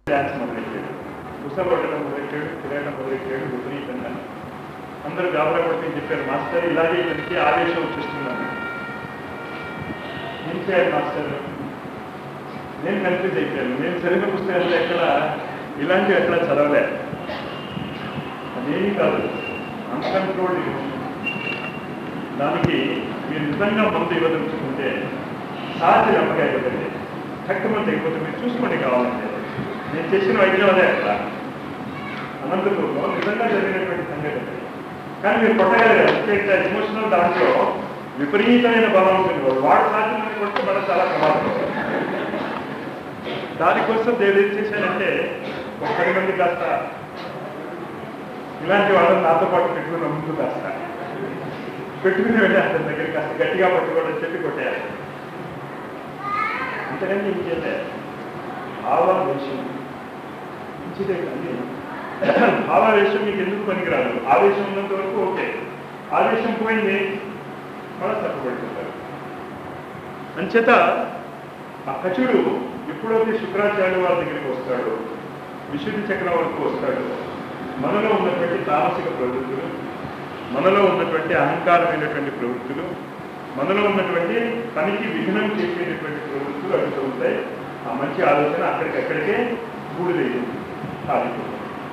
Dance మొదలెట్టాడు ఉసబడడం మొదలెట్టాడు తిరగడం మొదలెట్టాడు విపరీతంగా అందరూ గాబరా పడుతుంది చెప్పారు మాస్టర్ ఇలాగే ఇతనికి ఆవేశం వచ్చేస్తున్నాను ఏం చేయాలి మాస్టర్ నేను కన్ఫ్యూజ్ అయిపోయాను నేను చదివిన పుస్తకాల్లో ఎక్కడ ఇలాంటివి ఎక్కడ చదవలే అదేమీ కాదు అన్కంట్రోల్డ్ దానికి మీరు నిజంగా మందు ఇవ్వదలుచుకుంటే సాధ్య నమ్మకాయ ఇవ్వదండి తక్కువ తెగిపోతే మీరు చూసుకోండి కావాలంటే నేను చేసిన వైద్యం అదే అక్కడ అనంతపూర్లో నిజంగా జరిగినటువంటి సంగతి అది. కానీ మీరు కొట్టగలగారు ముఖ్యంగా ఎమోషనల్ దాంట్లో విపరీతమైన బలం ఉంటుంది వాడు సాధ్యమని కొడితే మన చాలా ప్రమాదం దానికోసం దేవుడు ఏం చేశాడంటే ఒక పది మంది కాస్త ఇలాంటి వాళ్ళని నాతో పాటు పెట్టుకుని ముందు కాస్త పెట్టుకుని వెళ్ళి అతని దగ్గర కాస్త గట్టిగా పట్టుకోవడం చెప్పి కొట్టేయాలి అంతకంటే ఇంకేదే భావావేశం మంచిదే కానీ భావావేశం మీకు ఎందుకు పనికిరాదు ఆవేశం ఉన్నంత వరకు ఓకే ఆవేశం పోయింది మళ్ళీ తప్పబడుతుంటారు అంచేత ఆ కచుడు ఎప్పుడైతే శుక్రాచార్య వారి దగ్గరికి వస్తాడో విశుద్ధి చక్రం వరకు వస్తాడో మనలో ఉన్నటువంటి తామసిక ప్రవృత్తులు మనలో ఉన్నటువంటి అహంకారమైనటువంటి ప్రవృత్తులు మనలో ఉన్నటువంటి పనికి విఘ్నం చేసేటటువంటి ప్రవృత్తులు అడుగుతూ ఉంటాయి ఆ మంచి ఆలోచన అక్కడికక్కడికే బూడిలేదు కాలిపోతుంది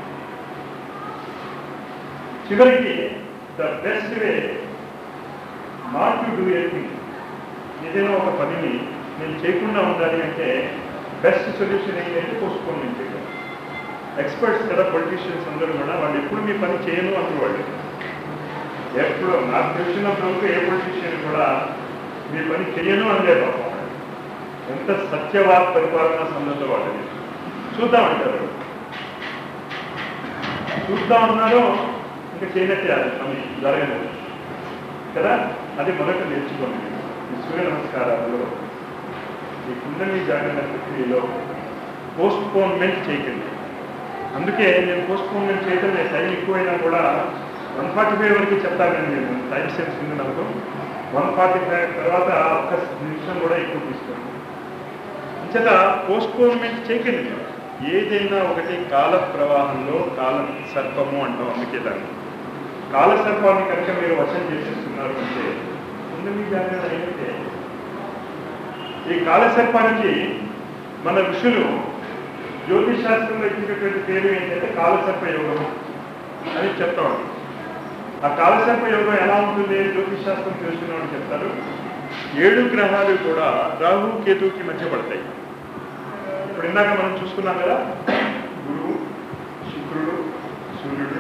చివరికి the best way not to do anything ఏదైనా ఒక పనిని నేను చేయకుండా ఉండాలి అంటే బెస్ట్ సొల్యూషన్ ఏంటంటే పోస్ట్పోన్మెంట్ చేయడం ఎక్స్పర్ట్స్ కదా పొలిటీషియన్స్ అందరూ కూడా వాళ్ళు ఎప్పుడు మీ పని చేయను అంటువాళ్ళు ఎప్పుడు నాకు తెలిసినంత వరకు ఏ పొలిటీషియన్ కూడా మీ పని చేయను అనలే పాపం ఎంత సత్యవాద పరిపాలన సంబంధం వాళ్ళని చూద్దామంటారు చూద్దాం అన్నారో ఇంకా చేయనట్టే అది పని జరగదు కదా అది మొదట నేర్చుకోండి ఈ సూర్య నమస్కారాల్లో ఈ కుండలి జాగ్రత్త ప్రక్రియలో పోస్ట్ పోన్మెంట్ చేయకండి అందుకే నేను పోస్ట్ పోన్మెంట్ చేయడం నేను టైం ఎక్కువైనా కూడా వన్ ఫార్టీ ఫైవ్ వరకు చెప్తాను నేను టైం సెన్స్ ఉంది నాకు వన్ ఫార్టీ ఫైవ్ తర్వాత ఒక్క నిమిషం కూడా ఎక్కువ తీసుకోండి అంచేత పోస్ట్ పోన్మెంట్ చేయకండి మీరు. ఏదైనా ఒకటి కాల ప్రవాహంలో కాల సర్పము అంటాం అందుకే దాన్ని కాల సర్పాన్ని కనుక మీరు వశం చేసేస్తున్నారు అంటే కుండలి జాగ్రత్త ఏంటంటే ఈ కాలసర్పానికి మన ఋషులు జ్యోతిష్ శాస్త్రంలో ఇచ్చినటువంటి పేరు ఏంటంటే కాలసర్ప యోగం అని చెప్తాం ఆ కాలసర్ప యోగం ఎలా ఉంటుంది జ్యోతిష్ శాస్త్రం తెలుసుకున్న వాళ్ళు చెప్తారు ఏడు గ్రహాలు కూడా రాహు కేతువుకి మధ్య పడతాయి ఇప్పుడు ఇందాక మనం చూసుకున్నాం కదా గురువు శుక్రుడు సూర్యుడు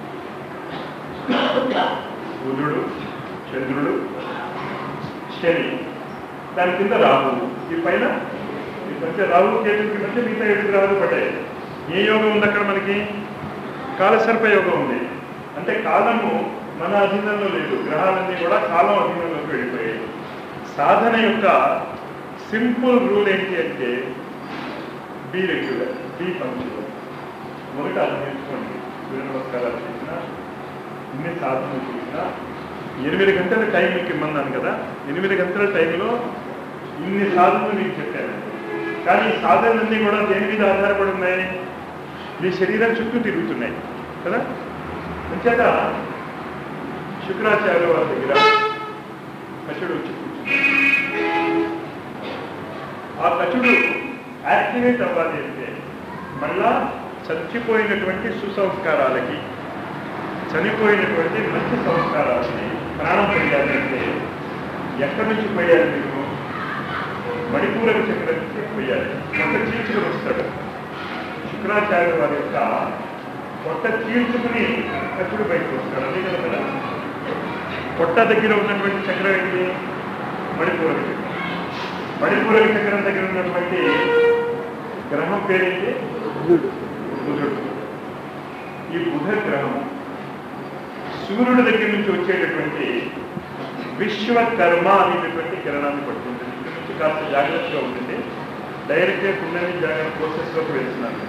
బుధుడు చంద్రుడు శని దాని కింద రాహు ఈ పైన ఈ మధ్య రాహు కేతుకి మధ్య మిగతా ఏడు గ్రహాలు పడ్డాయి ఏ యోగం ఉంది అక్కడ మనకి కాలసర్ప యోగం ఉంది అంటే కాలము మన అధీనంలో లేదు గ్రహాలన్నీ కూడా కాలం అధీనంలోకి వెళ్ళిపోయాయి సాధన యొక్క సింపుల్ రూల్ ఏంటి అంటే బి రెగ్యులర్ బి పంక్చువల్ మొదట అది నేర్చుకోండి సూర్య నమస్కారాలు చేసిన ఇన్ని సాధనలు చేసినా ఎనిమిది గంటల టైం మీకు ఇమ్మన్నాను కదా ఎనిమిది గంటల టైంలో ఇన్ని సాధనలు మీకు చెప్పాను కానీ ఈ సాధనలన్నీ కూడా దేని మీద ఆధారపడి ఉన్నాయి మీ శరీరం చుట్టూ తిరుగుతున్నాయి కదా అంచేత శుక్రాచార్య వారి దగ్గర కచుడు వచ్చి కూర్చున్నాడు. ఆ కచుడు యాక్టివేట్ అవ్వాలి అంటే మళ్ళా చచ్చిపోయినటువంటి సుసంస్కారాలకి చనిపోయినటువంటి మంచి సంస్కారాలని ప్రాణం పోయాలి అంటే ఎక్కడి నుంచి పోయాలి మీరు మణిపూరక చక్రం నుంచి పోయాలి కొత్త చీల్చుకుని వస్తాడు శుక్రాచార్య వారి యొక్క కొత్త చీల్చుకుని కచుడు బయటకు వస్తాడు అదే కదా కదా పొట్ట దగ్గర ఉన్నటువంటి చక్రం ఏంటి మణిపూరక చక్రం మణిపూరక చక్రం దగ్గర ఉన్నటువంటి గ్రహం పేరేంటి బుధుడు ఈ బుధ గ్రహం సూర్యుడి దగ్గర నుంచి వచ్చేటటువంటి విశ్వకర్మ అనేటటువంటి కిరణాన్ని పడుతుంది ఇక్కడ నుంచి కాస్త జాగ్రత్తగా ఉంటుంది డైరెక్ట్గా కుండలి జాగ్రత్త ప్రాసెస్లోకి వెళ్తున్నాను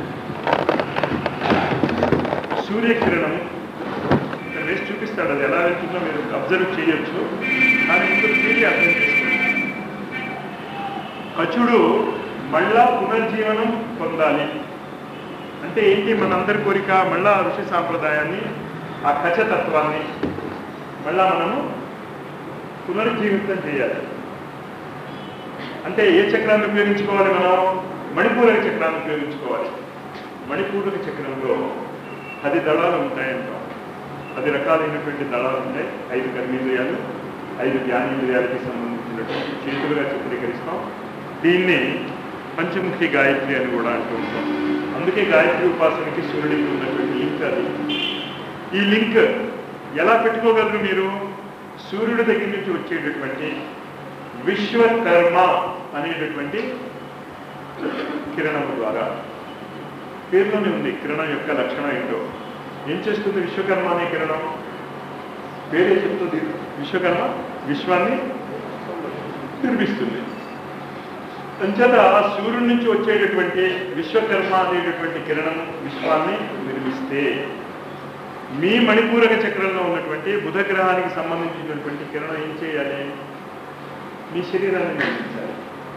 సూర్యకిరణం ఇక్కడ వేసి చూపిస్తాడు అది ఎలా వెళ్తుందో మీరు అబ్జర్వ్ చేయొచ్చు కానీ ఇంకొక తీరి అర్థం చేసుకోండి కచుడు మళ్ళా పునర్జీవనం పొందాలి అంటే ఏంటి మనందరి కోరిక మళ్ళా ఋషి సాంప్రదాయాన్ని ఆ ఖచతత్వాన్ని మళ్ళా మనము పునరుజ్జీవితం చేయాలి అంటే ఏ చక్రాన్ని ఉపయోగించుకోవాలి మనం మణిపూరక చక్రాన్ని ఉపయోగించుకోవాలి మణిపూరక చక్రంలో పది దళాలు ఉంటాయంటాం పది రకాలైనటువంటి దళాలు ఉంటాయి ఐదు కర్మేంద్రియాలు ఐదు జ్ఞానేంద్రియాలకి సంబంధించినటువంటి చేతులుగా చిత్రీకరిస్తాం దీన్ని పంచముఖి గాయత్రి అని కూడా అంటూ ఉంటాం అందుకే గాయత్రి ఉపాసనకి సూర్యుడికి ఉన్నటువంటి లింక్ అది ఈ లింక్ ఎలా పెట్టుకోగలరు మీరు సూర్యుడి దగ్గర నుంచి వచ్చేటటువంటి విశ్వకర్మ అనేటటువంటి కిరణము ద్వారా పేరులోనే ఉంది కిరణం యొక్క లక్షణం ఏంటో ఏం చేస్తుంది విశ్వకర్మ అనే కిరణం పేరే చెప్తుంది విశ్వకర్మ విశ్వాన్ని నిర్మిస్తుంది అంచేత సూర్యుడి నుంచి వచ్చేటటువంటి విశ్వకర్మ అనేటటువంటి కిరణం విశ్వాన్ని నిర్మిస్తే మీ మణిపూరక చక్రంలో ఉన్నటువంటి బుధ గ్రహానికి సంబంధించినటువంటి కిరణం ఏం చేయాలి మీ శరీరాన్ని నిర్మించాలి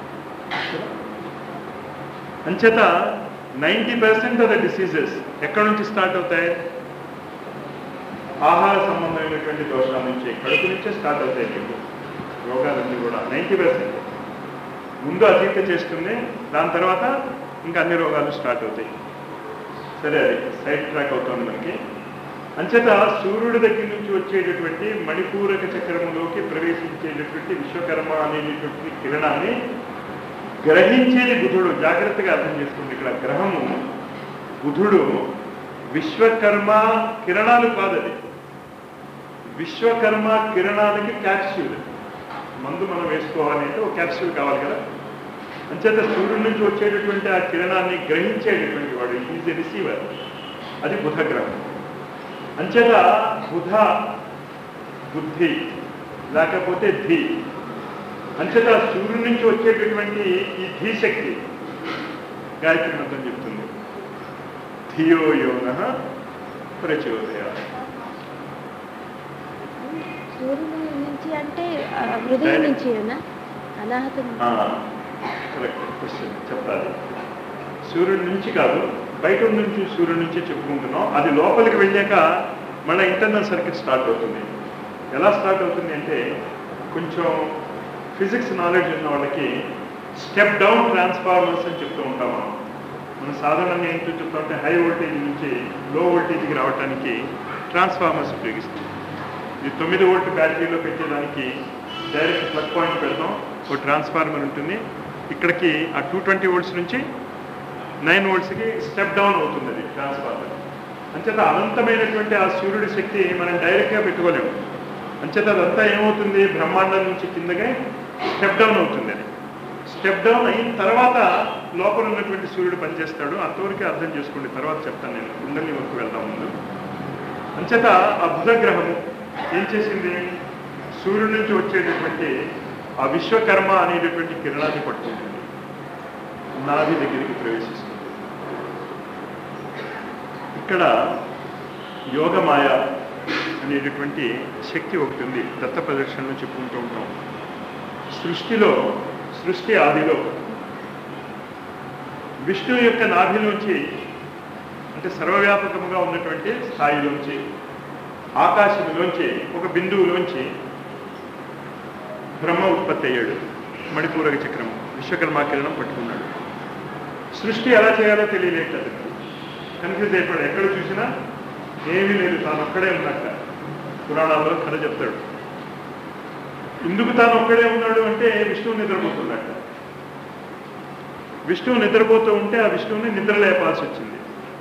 అంచేత ninety percent of the diseases ఎక్కడి నుంచి స్టార్ట్ అవుతాయి ఆహార సంబంధమైనటువంటి దోషాల నుంచి కడుపు నుంచే స్టార్ట్ అవుతాయి మీకు రోగాలన్నీ కూడా నైంటీ పర్సెంట్ ముందు అతీత చేస్తుంది దాని తర్వాత ఇంకా అన్ని రోగాలు స్టార్ట్ అవుతాయి సరే అది సైడ్ ట్రాక్ అవుతుంది మనకి అంచేత సూర్యుడి దగ్గర నుంచి వచ్చేటటువంటి మణిపూరక చక్రములోకి ప్రవేశించేటటువంటి విశ్వకర్మ అనేటటువంటి కిరణాన్ని గ్రహించేది బుధుడు జాగ్రత్తగా అర్థం చేసుకోండి ఇక్కడ గ్రహము బుధుడు విశ్వకర్మ కిరణాలు కాదు అది విశ్వకర్మ కిరణాలకి క్యాప్స్యూల్ మందు మనం వేసుకోవాలి అంటే ఒక క్యాప్స్యూల్ కావాలి కదా అంచేత సూర్యుడి నుంచి వచ్చేటటువంటి ఆ కిరణాన్ని గ్రహించేటటువంటి వాడు ఈజ్ ఎ రిసీవర్ అది బుధ గ్రహం అంచేత బుధ బుద్ధి లేకపోతే ధి అంచేత సూర్యుడి నుంచి వచ్చేటటువంటి ఈ ధీశక్తి గాయత్రి మంత్రం చెప్తుంది ధియో యోన ప్రచోదయ సూర్యుని నుంచి అంటే ఆ, హృదయం నుంచి అనాహత నుంచి కరెక్ట్ క్వశ్చన్ చెప్పాలి సూర్యుడి నుంచి కాదు బయట నుంచి సూర్యుడి నుంచి చెప్పుకుంటున్నాం అది లోపలికి వెళ్ళాక మన ఇంటర్నల్ సర్క్యూట్ స్టార్ట్ అవుతుంది ఎలా స్టార్ట్ అవుతుంది అంటే కొంచెం ఫిజిక్స్ నాలెడ్జ్ ఉన్న వాళ్ళకి స్టెప్ డౌన్ ట్రాన్స్ఫార్మర్స్ అని చెప్తూ ఉంటాం మనం మనం సాధారణంగా ఏంటో చెప్తా ఉంటే హై వోల్టేజ్ నుంచి లో వోల్టేజ్కి రావడానికి ట్రాన్స్ఫార్మర్స్ ఉపయోగిస్తాం ఈ తొమ్మిది వోల్ట్ బ్యాటరీలో పెట్టేదానికి డైరెక్ట్ ప్లగ్ పాయింట్ పెడతాం ఒక ట్రాన్స్ఫార్మర్ ఉంటుంది ఇక్కడికి ఆ టూ ట్వంటీ వోల్ట్స్ నుంచి నైన్ వోల్ట్స్కి స్టెప్ డౌన్ అవుతుంది అది ట్రాన్స్ఫార్మర్ అంచేత అనంతమైనటువంటి ఆ సూర్యుడి శక్తి మనం డైరెక్ట్గా పెట్టుకోలేము అంచేత అదంతా ఏమవుతుంది బ్రహ్మాండం నుంచి కిందగా స్టెప్ డౌన్ అవుతుంది అది స్టెప్ డౌన్ అయిన తర్వాత లోపల ఉన్నటువంటి సూర్యుడు పనిచేస్తాడు అంతవరకే అర్థం చేసుకోండి తర్వాత చెప్తాను నేను కుండలి వరకు వెళ్దాం ముందు అంచేత ఆ బుధగ్రహము ఏం చేసింది సూర్యుడి నుంచి వచ్చేటటువంటి ఆ విశ్వకర్మ అనేటటువంటి కిరణాన్ని పట్టుకుంటుంది నాభి దగ్గరికి ప్రవేశిస్తుంది ఇక్కడ యోగమాయ అనేటటువంటి శక్తి ఒకటి ఉంది దత్త ప్రదర్శనలో చెప్పుకుంటూ ఉంటాం సృష్టిలో సృష్టి ఆదిలో విష్ణువు యొక్క నాభిలోంచి అంటే సర్వవ్యాపకముగా ఉన్నటువంటి స్థాయిలోంచి ఆకాశంలోంచి ఒక బిందువులోంచి బ్రహ్మ ఉత్పత్తి అయ్యాడు మణిపూరక చక్రం విశ్వకర్మ కిరణం పట్టుకున్నాడు సృష్టి ఎలా చేయాలో తెలియలేదు అతనికి కన్ఫ్యూజ్ అయిపోయాడు ఎక్కడ చూసినా ఏమీ లేదు తాను ఒక్కడే ఉన్నట్ట పురాణాల్లో కథ చెప్తాడు ఎందుకు తాను ఒక్కడే ఉన్నాడు అంటే విష్ణువు నిద్రపోతున్నట్ట విష్ణువు నిద్రపోతూ ఉంటే ఆ విష్ణువుని నిద్ర లేపాల్సి వచ్చింది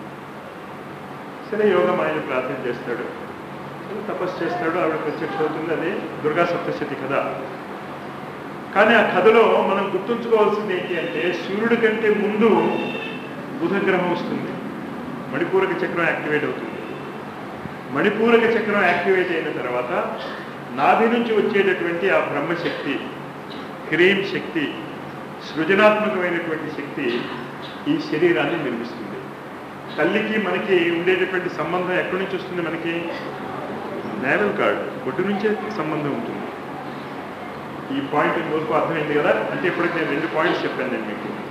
సరే యోగం ఆయన ప్రార్థన చేస్తాడు సరే తపస్సు చేస్తాడు ఆవిడ ప్రత్యక్ష అవుతుంది అది దుర్గా సప్తశతి కథ కానీ ఆ కథలో మనం గుర్తుంచుకోవాల్సింది ఏంటి అంటే సూర్యుడి కంటే ముందు బుధగ్రహం వస్తుంది మణిపూరక చక్రం యాక్టివేట్ అవుతుంది మణిపూరక చక్రం యాక్టివేట్ అయిన తర్వాత నాభి నుంచి వచ్చేటటువంటి ఆ బ్రహ్మశక్తి క్రీం శక్తి సృజనాత్మకమైనటువంటి శక్తి ఈ శరీరాన్ని నిర్మిస్తుంది తల్లికి మనకి ఉండేటటువంటి సంబంధం ఎక్కడి నుంచి వస్తుంది మనకి నేవల్ కార్డ్ బొడ్డు నుంచే సంబంధం ఉంటుంది ఈ పాయింట్ ఇంతవరకు అర్థమైంది కదా అంటే ఇప్పటికి నేను రెండు పాయింట్స్ చెప్పాను నేను మీకు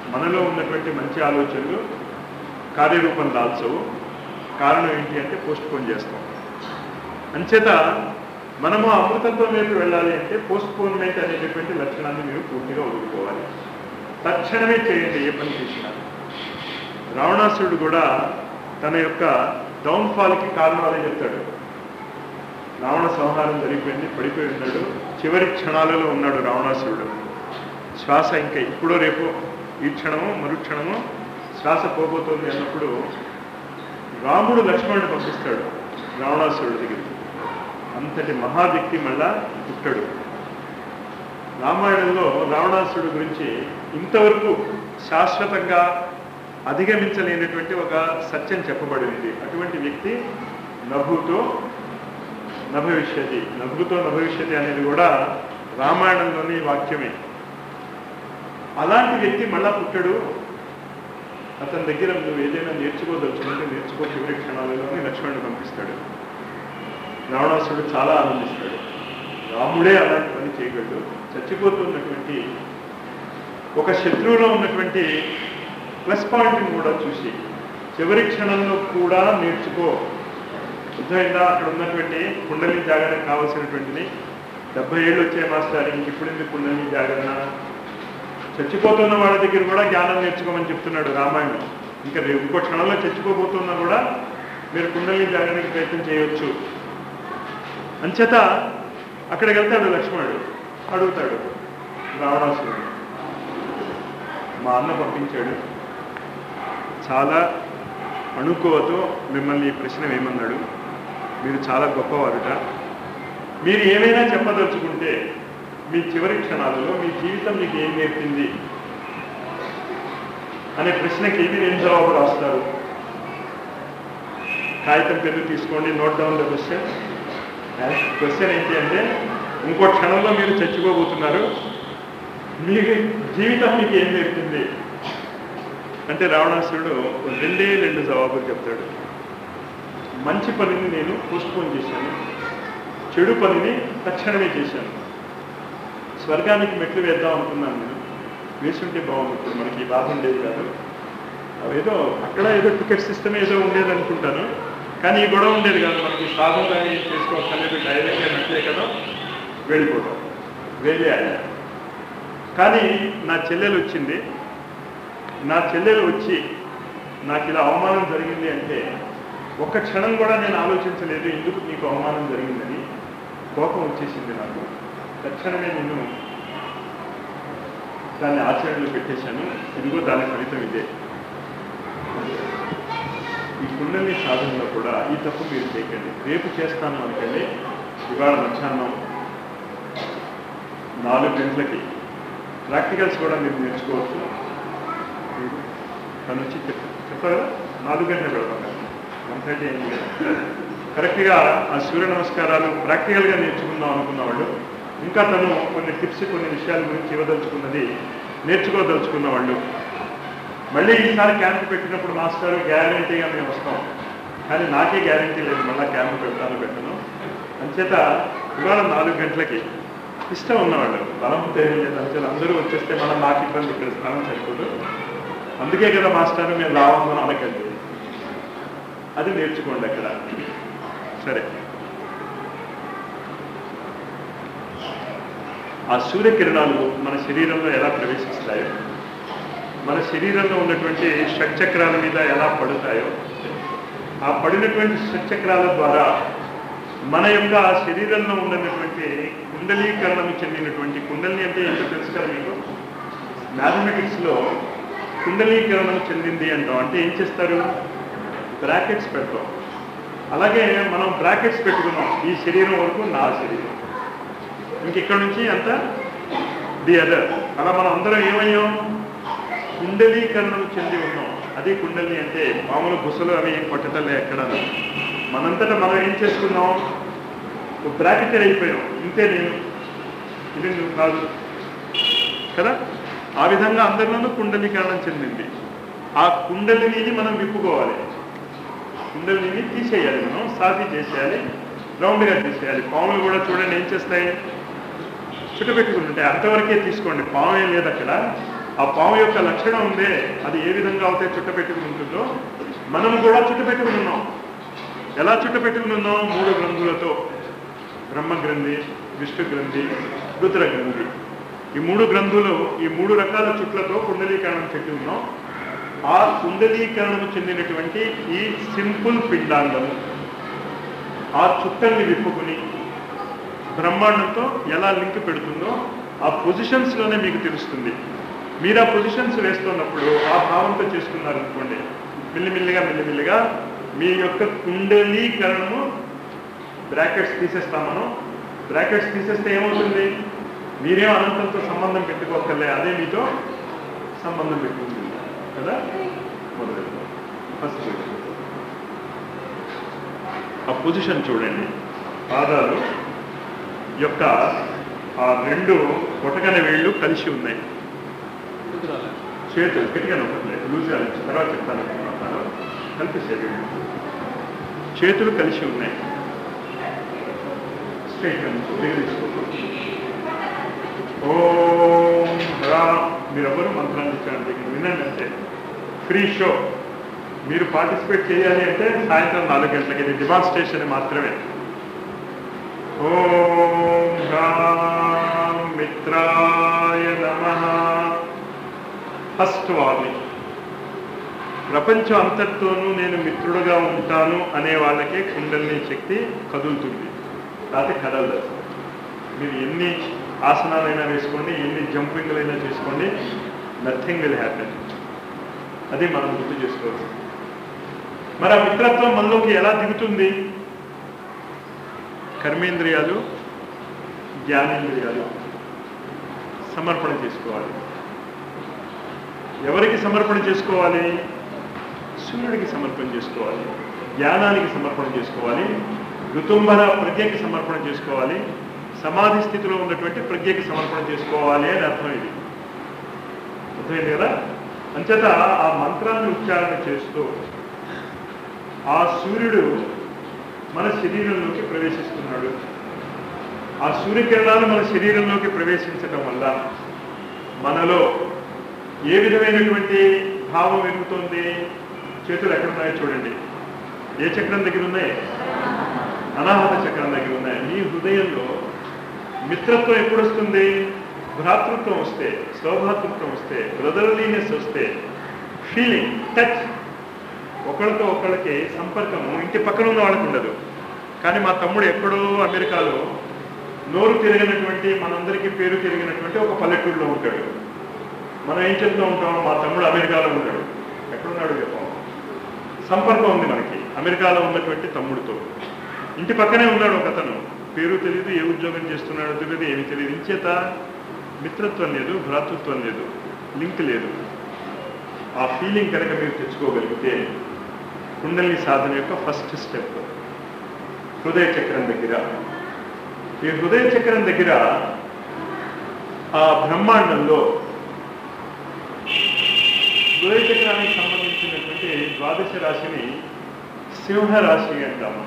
మనలో ఉన్నటువంటి మంచి ఆలోచనలు కార్యరూపం దాల్చవు కారణం ఏంటి అంటే పోస్ట్ పోన్ చేస్తాం అంచేత మనము అమృతత్వం వైపు వెళ్ళాలి అంటే పోస్ట్ పోన్మెంట్ అనేటటువంటి లక్షణాన్ని మీరు పూర్తిగా వదులుకోవాలి తక్షణమే చేయండి ఏ పని చేసినా రావణాసురుడు కూడా తన యొక్క డౌన్ఫాల్కి కారణాలే చెప్తాడు రావణ సంహారం జరిగిపోయింది పడిపోయి ఉన్నాడు చివరి క్షణాలలో ఉన్నాడు రావణాసురుడు శ్వాస ఇంకా ఇప్పుడో రేపు ఈ క్షణము మరుక్షణము శ్వాస పోబోతోంది అన్నప్పుడు రాముడు లక్ష్మణుడు పంపిస్తాడు రావణాసురుడి దగ్గరికి అంతటి మహావ్యక్తి మళ్ళా పుట్టడు రామాయణంలో రావణాసురుడు గురించి ఇంతవరకు శాశ్వతంగా అధిగమించలేనటువంటి ఒక సత్యం చెప్పబడింది అటువంటి వ్యక్తి నభుతో నభవిష్యతి నభుతో నభవిష్యతి అనేది కూడా రామాయణంలోని వాక్యమే అలాంటి వ్యక్తి మళ్ళా పుట్టడు అతని దగ్గర నువ్వు ఏదైనా నేర్చుకోదలుచుకుంటే నేర్చుకో చివరి క్షణాలలోనే లక్ష్మణుడు పంపిస్తాడు రావణాసురుడు చాలా ఆనందిస్తాడు రాముడే అలాంటి పని చేయగలడు చచ్చిపోతున్నటువంటి ఒక శత్రువులో ఉన్నటువంటి ప్లస్ పాయింట్ని కూడా చూసి చివరి క్షణంలో కూడా నేర్చుకో అర్థమైందా అక్కడ ఉన్నటువంటి కుండలి జాగరణ కావాల్సినటువంటిది డెబ్బై ఏళ్ళు వచ్చే మాస్టర్ ఇంక ఇప్పుడు ఎందుకు కుండలి జాగరణ చచ్చిపోతున్న వాళ్ళ దగ్గర కూడా జ్ఞానం నేర్చుకోమని చెప్తున్నాడు రామాయణం ఇంకా రేపు ఇంకో క్షణంలో చచ్చిపోబోతున్నా కూడా మీరు కుండలి జాగరణకి ప్రయత్నం చేయవచ్చు అంచేత అక్కడికి వెళ్తాడు లక్ష్మణుడు అడుగుతాడు రావణాసురుడు మా అన్న పంపించాడు చాలా అణుకోవతో మిమ్మల్ని ఈ ప్రశ్న వేయమన్నాడు మీరు చాలా గొప్పవారుట మీరు ఏమైనా చెప్పదలుచుకుంటే మీ చివరి క్షణాలలో మీ జీవితం మీకు ఏం నేర్పింది అనే ప్రశ్నకి మీరు ఏం జవాబు రాస్తారు కాగితం పెన్ను తీసుకోండి note down the question question ఏంటి అంటే ఇంకో క్షణంలో మీరు చచ్చిపోబోతున్నారు మీ జీవితం మీకు ఏం నేర్పింది అంటే రావణాసురుడు రెండే రెండు జవాబులు చెప్తాడు మంచి పనిని నేను పోస్ట్పోన్ చేశాను చెడు పనిని తక్షణమే చేశాను స్వర్గానికి మెట్లు వేద్దాం అనుకున్నాను నేను వేసుంటే బాగుంది ఇప్పుడు మనకి ఈ బాధ ఉండేది కాదు ఏదో అక్కడ ఏదో టికెట్ సిస్టమ్ ఏదో ఉండేది అనుకుంటాను కానీ ఈ గొడవ ఉండేది కాదు మనకి సాధన చేసుకోవక్కర్లేదు డైరెక్ట్గా మెట్లే కదా వెళ్ళిపోవడం వేలే ఆయన కానీ నా చెల్లెలు వచ్చింది నా చెల్లెలు వచ్చి నాకు ఇలా అవమానం జరిగింది అంటే ఒక్క క్షణం కూడా నేను ఆలోచించలేదు ఎందుకు నీకు అవమానం జరిగిందని కోపం వచ్చేసింది నాకు తక్షణమే నేను దాన్ని ఆచరణలో పెట్టేశాను ఇదిగో దాని ఫలితం ఇదే ఈ కుండలి సాధనలో కూడా ఈ తప్పు మీరు చేయకండి రేపు చేస్తాను అనుకండి ఇవాళ మధ్యాహ్నం నాలుగు గంటలకి ప్రాక్టికల్స్ కూడా మీరు నేర్చుకోవచ్చు మీరు తను వచ్చి చెప్ప చెప్పారు కదా నాలుగు గంటలు పెడతాం వన్ థర్టీ అయింది కదా కరెక్ట్గా ఆ సూర్య నమస్కారాలు ప్రాక్టికల్గా నేర్చుకుందాం అనుకున్న వాళ్ళు ఇంకా తను కొన్ని టిప్స్ కొన్ని విషయాల గురించి ఇవ్వదలుచుకున్నది నేర్చుకోదలుచుకున్న వాళ్ళు మళ్ళీ ఈసారి క్యాంప్ పెట్టినప్పుడు మాస్టర్ గ్యారంటీగా మేము వస్తాం కానీ నాకే గ్యారంటీ లేదు మళ్ళీ క్యాంప్ పెడతాను పెట్టను అంచేత ఇవాళ నాలుగు గంటలకి ఇష్టం ఉన్నవాళ్ళు బలం తెలియదు లేదు అంచేత అందరూ వచ్చేస్తే మనం నాకు ఇబ్బంది ఇక్కడ స్థలం సరిపోదు అందుకే కదా మాస్టర్ మేము రావద్దని అనకండి అది నేర్చుకోండి అక్కడ సరే ఆ సూర్యకిరణాలు మన శరీరంలో ఎలా ప్రవేశిస్తాయో మన శరీరంలో ఉన్నటువంటి షట్చక్రాల మీద ఎలా పడుతాయో ఆ పడినటువంటి షట్చక్రాల ద్వారా మన యొక్క శరీరంలో ఉన్నటువంటి కుండలీకరణం చెందినటువంటి కుండలి అంటే ఏంటో తెలుసు కదా మీకు మ్యాథమెటిక్స్లో కుండలీకరణం చెందింది అంటాం అంటే ఏం చేస్తారు బ్రాకెట్స్ పెడతాం అలాగే మనం బ్రాకెట్స్ పెట్టుకున్నాం ఈ శరీరం వరకు నా శరీరం ఇంకెక్కడి నుంచి అంత ది అదర్ అలా మనం అందరం ఏమయ్యాం కుండలీకరణం చెంది ఉన్నాం అదే కుండలి అంటే మామూలు బుసలు అవి ఏం కొట్టటలే ఎక్కడ మనంతటా మనం ఏం చేసుకున్నాం ఒక బ్రాకెటెడ్ అయిపోయాం ఇంతే నేను ఇది నువ్వు కాదు కదా ఆ విధంగా అందరిలోనూ కుండలీకరణం చెందింది ఆ కుండలిని మనం విప్పుకోవాలి కుండలిని తీసేయాలి మనం సాధి చేసేయాలి రౌండ్గా తీసేయాలి పాములు కూడా చూడండి ఏం చేస్తాయి చుట్టపెట్టుకుని ఉంటాయి అంతవరకే తీసుకోండి పాము ఏం లేదు అక్కడ ఆ పాము యొక్క లక్షణం ఉందే అది ఏ విధంగా అయితే చుట్ట పెట్టుకుని ఉంటుందో మనం కూడా చుట్ట పెట్టుకుని ఉన్నాం ఎలా చుట్ట పెట్టుకుని ఉన్నాం మూడు గ్రంథులతో బ్రహ్మ గ్రంథి విష్ణు గ్రంథి రుద్ర గ్రంథి ఈ మూడు గ్రంథులు ఈ మూడు రకాల చుట్లతో కుండలీకరణం చెట్టి ఉన్నాం ఆ కుండలీకరణము చెందినటువంటి ఈ సింపుల్ పిండాంగము ఆ చుట్టల్ని విప్పుకుని బ్రహ్మాండంతో ఎలా లింక్ పెడుతుందో ఆ పొజిషన్స్లోనే మీకు తెలుస్తుంది మీరు ఆ పొజిషన్స్ వేస్తున్నప్పుడు ఆ భావంతో చేసుకున్నారు అనుకోండి మెల్లిమెల్లిగా మెల్లిమెల్లిగా మీ యొక్క కుండలీకరణము బ్రాకెట్స్ తీసేస్తాం మనం బ్రాకెట్స్ తీసేస్తే ఏమవుతుంది మీరేం అనంతంతో సంబంధం పెట్టుకోకర్లే అదే మీతో సంబంధం పెట్టుకుంటుంది కదా మొదలు ఫస్ట్ ఆ పొజిషన్ చూడండి పాదాలు యొక్క ఆ రెండు కొటకన వేళ్ళు కలిసి ఉన్నాయి చేతులు గట్టిగా నొక్కట్లేదు లూజ్ కాలేదు తర్వాత చెప్తాను అనుకుంటున్నాను కలిపేసే వేళ్ళు చేతులు కలిసి ఉన్నాయి స్ట్రైట్ దగ్గర తీసుకోకూడదు ఓం రా మీరెవరు మంత్రాన్ని ఇచ్చారు దగ్గర వినండి అంటే ఫ్రీ షో మీరు పార్టిసిపేట్ చేయాలి అంటే సాయంత్రం నాలుగు గంటలకి ఇది డిమాన్స్ట్రేషన్ మాత్రమే ఓం రామ్ మిత్రాయ నమ ఫస్ట్ వార్నింగ్ ప్రపంచం అంతటితోనూ నేను మిత్రుడుగా ఉంటాను అనే వాళ్ళకే కుండలిని శక్తి కదులుతుంది లేకపోతే కదలదు మీరు ఎన్ని ఆసనాలైనా వేసుకోండి ఎన్ని జంపింగ్లైనా చేసుకోండి నథింగ్ విల్ హ్యాపెన్ అది మనం గుర్తు చేసుకోవచ్చు మరి ఆ మిత్రత్వం మనలోకి ఎలా దిగుతుంది కర్మేంద్రియాలు జ్ఞానేంద్రియాలు సమర్పణ చేసుకోవాలి ఎవరికి సమర్పణ చేసుకోవాలి సూర్యుడికి సమర్పణ చేసుకోవాలి జ్ఞానానికి సమర్పణ చేసుకోవాలి ఋతుంబర ప్రజ్ఞకి సమర్పణ చేసుకోవాలి సమాధి స్థితిలో ఉన్నటువంటి ప్రజ్ఞకి సమర్పణ చేసుకోవాలి అని అర్థం ఇది అర్థమైంది కదా అంచేత ఆ మంత్రాన్ని ఉచ్చారణ చేస్తూ ఆ సూర్యుడు మన శరీరంలోకి ప్రవేశిస్తున్నాడు ఆ సూర్యకిరణాలు మన శరీరంలోకి ప్రవేశించడం వల్ల మనలో ఏ విధమైనటువంటి భావం ఎదుగుతోంది చేతులు ఎక్కడున్నాయో చూడండి ఏ చక్రం దగ్గర ఉన్నాయి అనాహత చక్రం దగ్గర ఉన్నాయి మీ హృదయంలో మిత్రత్వం ఎప్పుడు వస్తుంది భ్రాతృత్వం వస్తే సౌభాతృత్వం వస్తే బ్రదర్లీనెస్ వస్తే ఫీలింగ్ టచ్ ఒకళ్ళతో ఒకళ్ళకి సంపర్కము ఇంటి పక్కన ఉన్న వాళ్ళకి ఉండదు కానీ మా తమ్ముడు ఎక్కడో అమెరికాలో నోరు తిరిగినటువంటి మనందరికీ పేరు తిరిగినటువంటి ఒక పల్లెటూరులో ఉంటాడు మనం ఏం చెప్తూ ఉంటాం మా తమ్ముడు అమెరికాలో ఉంటాడు ఎక్కడున్నాడు చెప్పాం సంపర్కం ఉంది మనకి అమెరికాలో ఉన్నటువంటి తమ్ముడితో ఇంటి పక్కనే ఉన్నాడు ఒక అతను పేరు తెలియదు ఏ ఉద్యోగం చేస్తున్నాడో తెలియదు ఏమి తెలియదు ఇంచేత మిత్రత్వం లేదు భ్రాతృత్వం లేదు లింక్ లేదు ఆ ఫీలింగ్ కనుక మీరు తెచ్చుకోగలిగితే కుండలిని సాధన యొక్క ఫస్ట్ స్టెప్ హృదయ చక్రం దగ్గర ఈ హృదయ చక్రం దగ్గర ఆ బ్రహ్మాండంలో హృదయ చక్రానికి సంబంధించినటువంటి ద్వాదశ రాశిని సింహరాశి అంటాము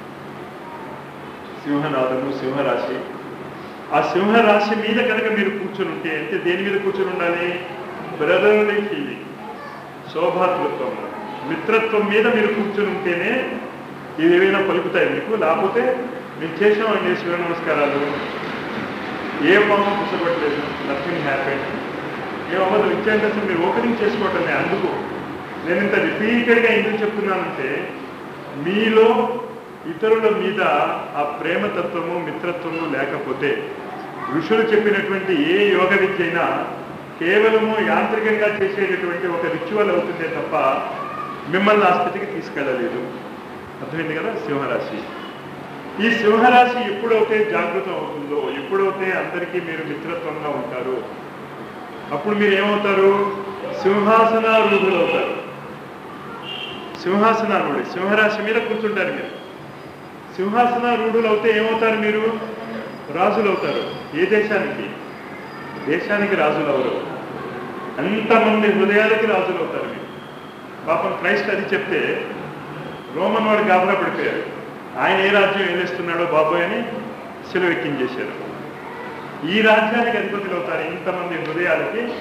సింహనాథము సింహరాశి ఆ సింహరాశి మీద కనుక మీరు కూర్చొని ఉంటే అంటే దేని మీద కూర్చొని ఉండాలి బ్రదర్లీ ఫీలింగ్ శోభాతృత్వం మిత్రత్వం మీద మీరు కూర్చొని ఉంటేనే ఇది ఏమైనా పలుకుతాయి మీకు లేకపోతే మేము చేసామండి సూర్య నమస్కారాలు ఏ పాము పుసపట్టలేదు నథింగ్ హ్యాపెన్ ఏమవ్వదు ఇచ్చేంటే అసలు మీరు ఓపెనింగ్ చేసుకోవటం అందుకు నేను ఇంత రిపీటెడ్గా ఎందుకు చెప్తున్నానంటే మీలో ఇతరుల మీద ఆ ప్రేమతత్వము మిత్రత్వము లేకపోతే ఋషులు చెప్పినటువంటి ఏ యోగ విద్య అయినా కేవలము యాంత్రికంగా చేసేటటువంటి ఒక రిచువల్ అవుతుందే తప్ప మిమ్మల్ని ఆ స్థితికి తీసుకెళ్ళలేదు అర్థమైంది కదా సింహరాశి ఈ సింహరాశి ఎప్పుడైతే జాగృతం అవుతుందో ఎప్పుడైతే అందరికీ మీరు మిత్రత్వంగా ఉంటారో అప్పుడు మీరు ఏమవుతారు సింహాసనారూఢులు అవుతారు సింహాసనారూఢి సింహరాశి మీద కూర్చుంటారు మీరు సింహాసనారూఢులు అవుతే ఏమవుతారు మీరు రాజులు అవుతారు ఏ దేశానికి దేశానికి రాజులు అవరు అంతమంది హృదయాలకి రాజులు అవుతారు మీరు పాపం క్రైస్ట్ అది చెప్తే రోమన్ వాడు గాబరా పడిపోయారు ఆయన ఏ రాజ్యం ఏలేస్తున్నాడో బాబోయ్ అని సెలవు ఎక్కించేశారు ఈ రాజ్యానికి అధిపతులు అవుతారు ఇంతమంది హృదయాలకి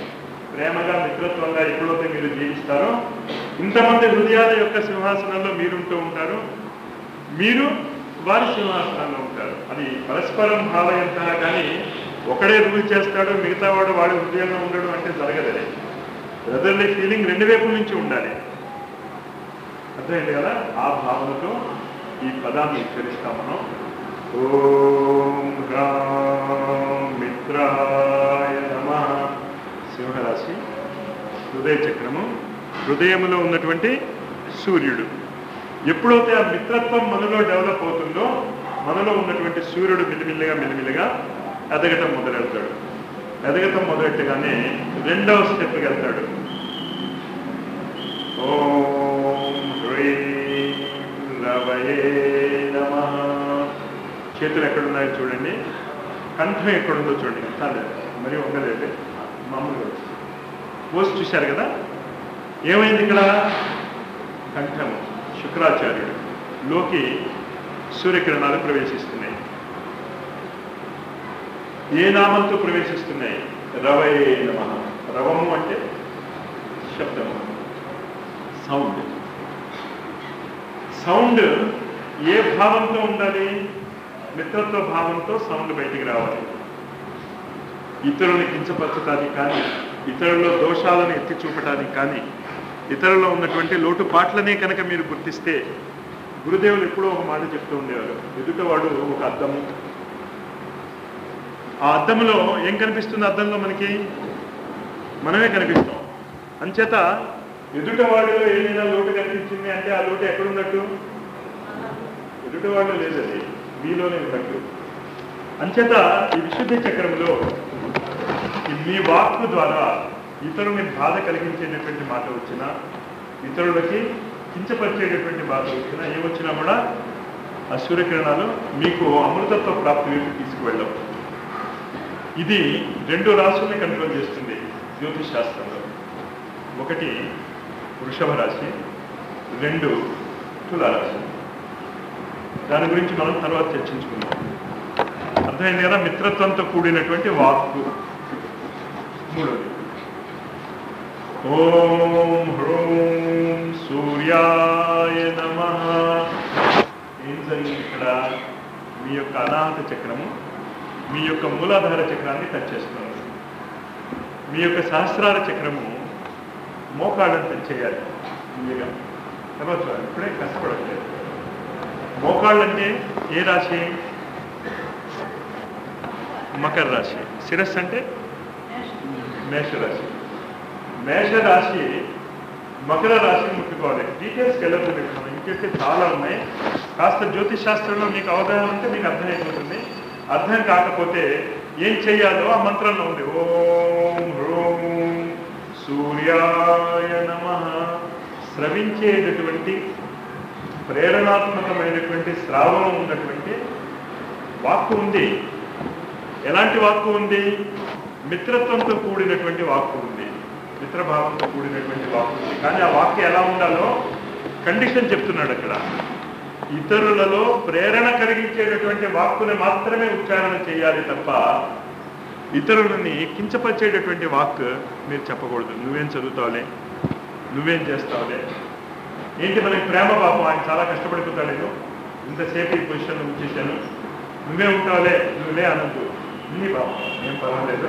ప్రేమగా మిత్రత్వంగా ఎప్పుడైతే మీరు జీవిస్తారో ఇంతమంది హృదయాల యొక్క సింహాసనంలో మీరుంటూ ఉంటారు మీరు వారి సింహాసనంలో ఉంటారు అది పరస్పరం భావయంత కానీ ఒకడే రూల్ చేస్తాడు మిగతా వాడు వాడి హృదయంలో ఉండడు అంటే జరగదు బ్రదర్లీ ఫీలింగ్ రెండు వైపుల నుంచి ఉండాలి అర్థమైంది కదా ఆ భావనతో ఈ పదాన్ని ఉచ్చరిస్తాం మనం ఓం హ్రాం మిత్రాయ నమ సింహరాశి హృదయ చక్రము హృదయములో ఉన్నటువంటి సూర్యుడు ఎప్పుడైతే ఆ మిత్రత్వం మనలో డెవలప్ అవుతుందో మనలో ఉన్నటువంటి సూర్యుడు మిల్లిమిల్లిగా మిల్లిమిల్లిగా ఎదగటం మొదలెడతాడు ఎదగటం మొదలెట్టగానే రెండవ స్టెప్కి వెళ్తాడు ఓం హ్రీం రవయే నమ చేతులు ఎక్కడున్నాయో చూడండి కంఠం ఎక్కడుందో చూడండి చాలు మరి ఉండలేదు మామూలుగా పోస్ట్ చూశారు కదా ఏమైంది ఇక్కడ కంఠము శుక్రాచార్యుడు లోకి సూర్యకిరణాలు ప్రవేశిస్తున్నాయి ఏ నామంతో ప్రవేశిస్తున్నాయి రవయే నమ రవము అంటే శబ్దము సౌండ్ సౌండ్ ఏ భావంతో ఉండాలి మిత్రత్వ భావంతో సౌండ్ బయటికి రావాలి ఇతరులను కించపరచడానికి కానీ ఇతరుల్లో దోషాలను ఎత్తి చూపడానికి కానీ ఇతరుల్లో ఉన్నటువంటి లోటుపాట్లనే కనుక మీరు గుర్తిస్తే గురుదేవులు ఎప్పుడో ఒక మాట చెప్తూ ఉండేవారు ఎదుటవాడు ఒక అద్దము ఆ అద్దంలో ఏం కనిపిస్తుంది అద్దంలో మనకి మనమే కనిపిస్తాం అంచేత ఎదుటవాడిలో ఏదైనా లోటు కనిపించింది అంటే ఆ లోటు ఎక్కడున్నట్టు ఎదుటవాడిలో లేదు అది మీలోనే ఉన్నట్టు అంచేత ఈ విశుద్ధి చక్రంలో ఈ మీ వాక్కు ద్వారా ఇతరుని బాధ కలిగించేటటువంటి మాట వచ్చినా ఇతరులకి కించపరిచేటటువంటి బాధ వచ్చినా ఏమొచ్చినా కూడా ఆ సూర్యకిరణాలు మీకు అమృతత్వ ప్రాప్తి వైపు తీసుకువెళ్ళవు ఇది రెండు రాశుల్ని కంట్రోల్ చేస్తుంది జ్యోతిష్ శాస్త్రంలో ఒకటి వృషభ రాశి రెండు తులారాశి దాని గురించి మనం తర్వాత చర్చించుకుందాం అర్థమైంది కదా మిత్రత్వంతో కూడినటువంటి వాక్కు మూడోది ఓం హ్రూం సూర్యాయ నమ ఏం జరిగింది ఇక్కడ మీ యొక్క అనాహత చక్రము మీ యొక్క మూలాధార చక్రాన్ని టచ్ చేస్తుంది మీ యొక్క సహస్రార చక్రము మోకాళ్ళని టచ్ చేయాలి మీగా తర్వాత చూడండి, ఇప్పుడే కష్టపడట్లేదు మోకాళ్ళంటే ఏ రాశి మకర రాశి శిరస్సు అంటే మేషరాశి మేషరాశి మకర రాశిని ముట్టుకోవాలి డీటెయిల్స్కి వెళ్ళదు మనం ఇంకైతే చాలా ఉన్నాయి కాస్త జ్యోతిష్ శాస్త్రంలో మీకు అవగాహన ఉంటే మీకు అర్థమైపోతుంది అర్థం కాకపోతే ఏం చెయ్యాలో ఆ మంత్రంలో ఉంది ఓం హ్రోం సూర్యాయ నమ స్రవించేటటువంటి ప్రేరణాత్మకమైనటువంటి శ్రావణం ఉన్నటువంటి వాక్కు ఉంది ఎలాంటి వాక్కు ఉంది మిత్రత్వంతో కూడినటువంటి వాక్కు ఉంది మిత్రభావంతో కూడినటువంటి వాక్కు ఉంది కానీ ఆ వాక్యం ఎలా ఉండాలో కండిషన్ చెప్తున్నాడు అక్కడ ఇతరులలో ప్రేరణ కలిగించేటటువంటి వాక్కుని మాత్రమే ఉచ్చారణ చేయాలి తప్ప ఇతరులని కించపరిచేటటువంటి వాక్ మీరు చెప్పకూడదు నువ్వేం చదువుతావులే నువ్వేం చేస్తావులే ఏంటి మనకి ప్రేమ పాపం ఆయన చాలా కష్టపడిపోతాడు నేను ఇంతసేపు ఈ పొజిషన్లో ఉంచేశాను నువ్వే ఉంటావులే నువ్వే అనద్దు నీ పాపం ఏం పర్వాలేదు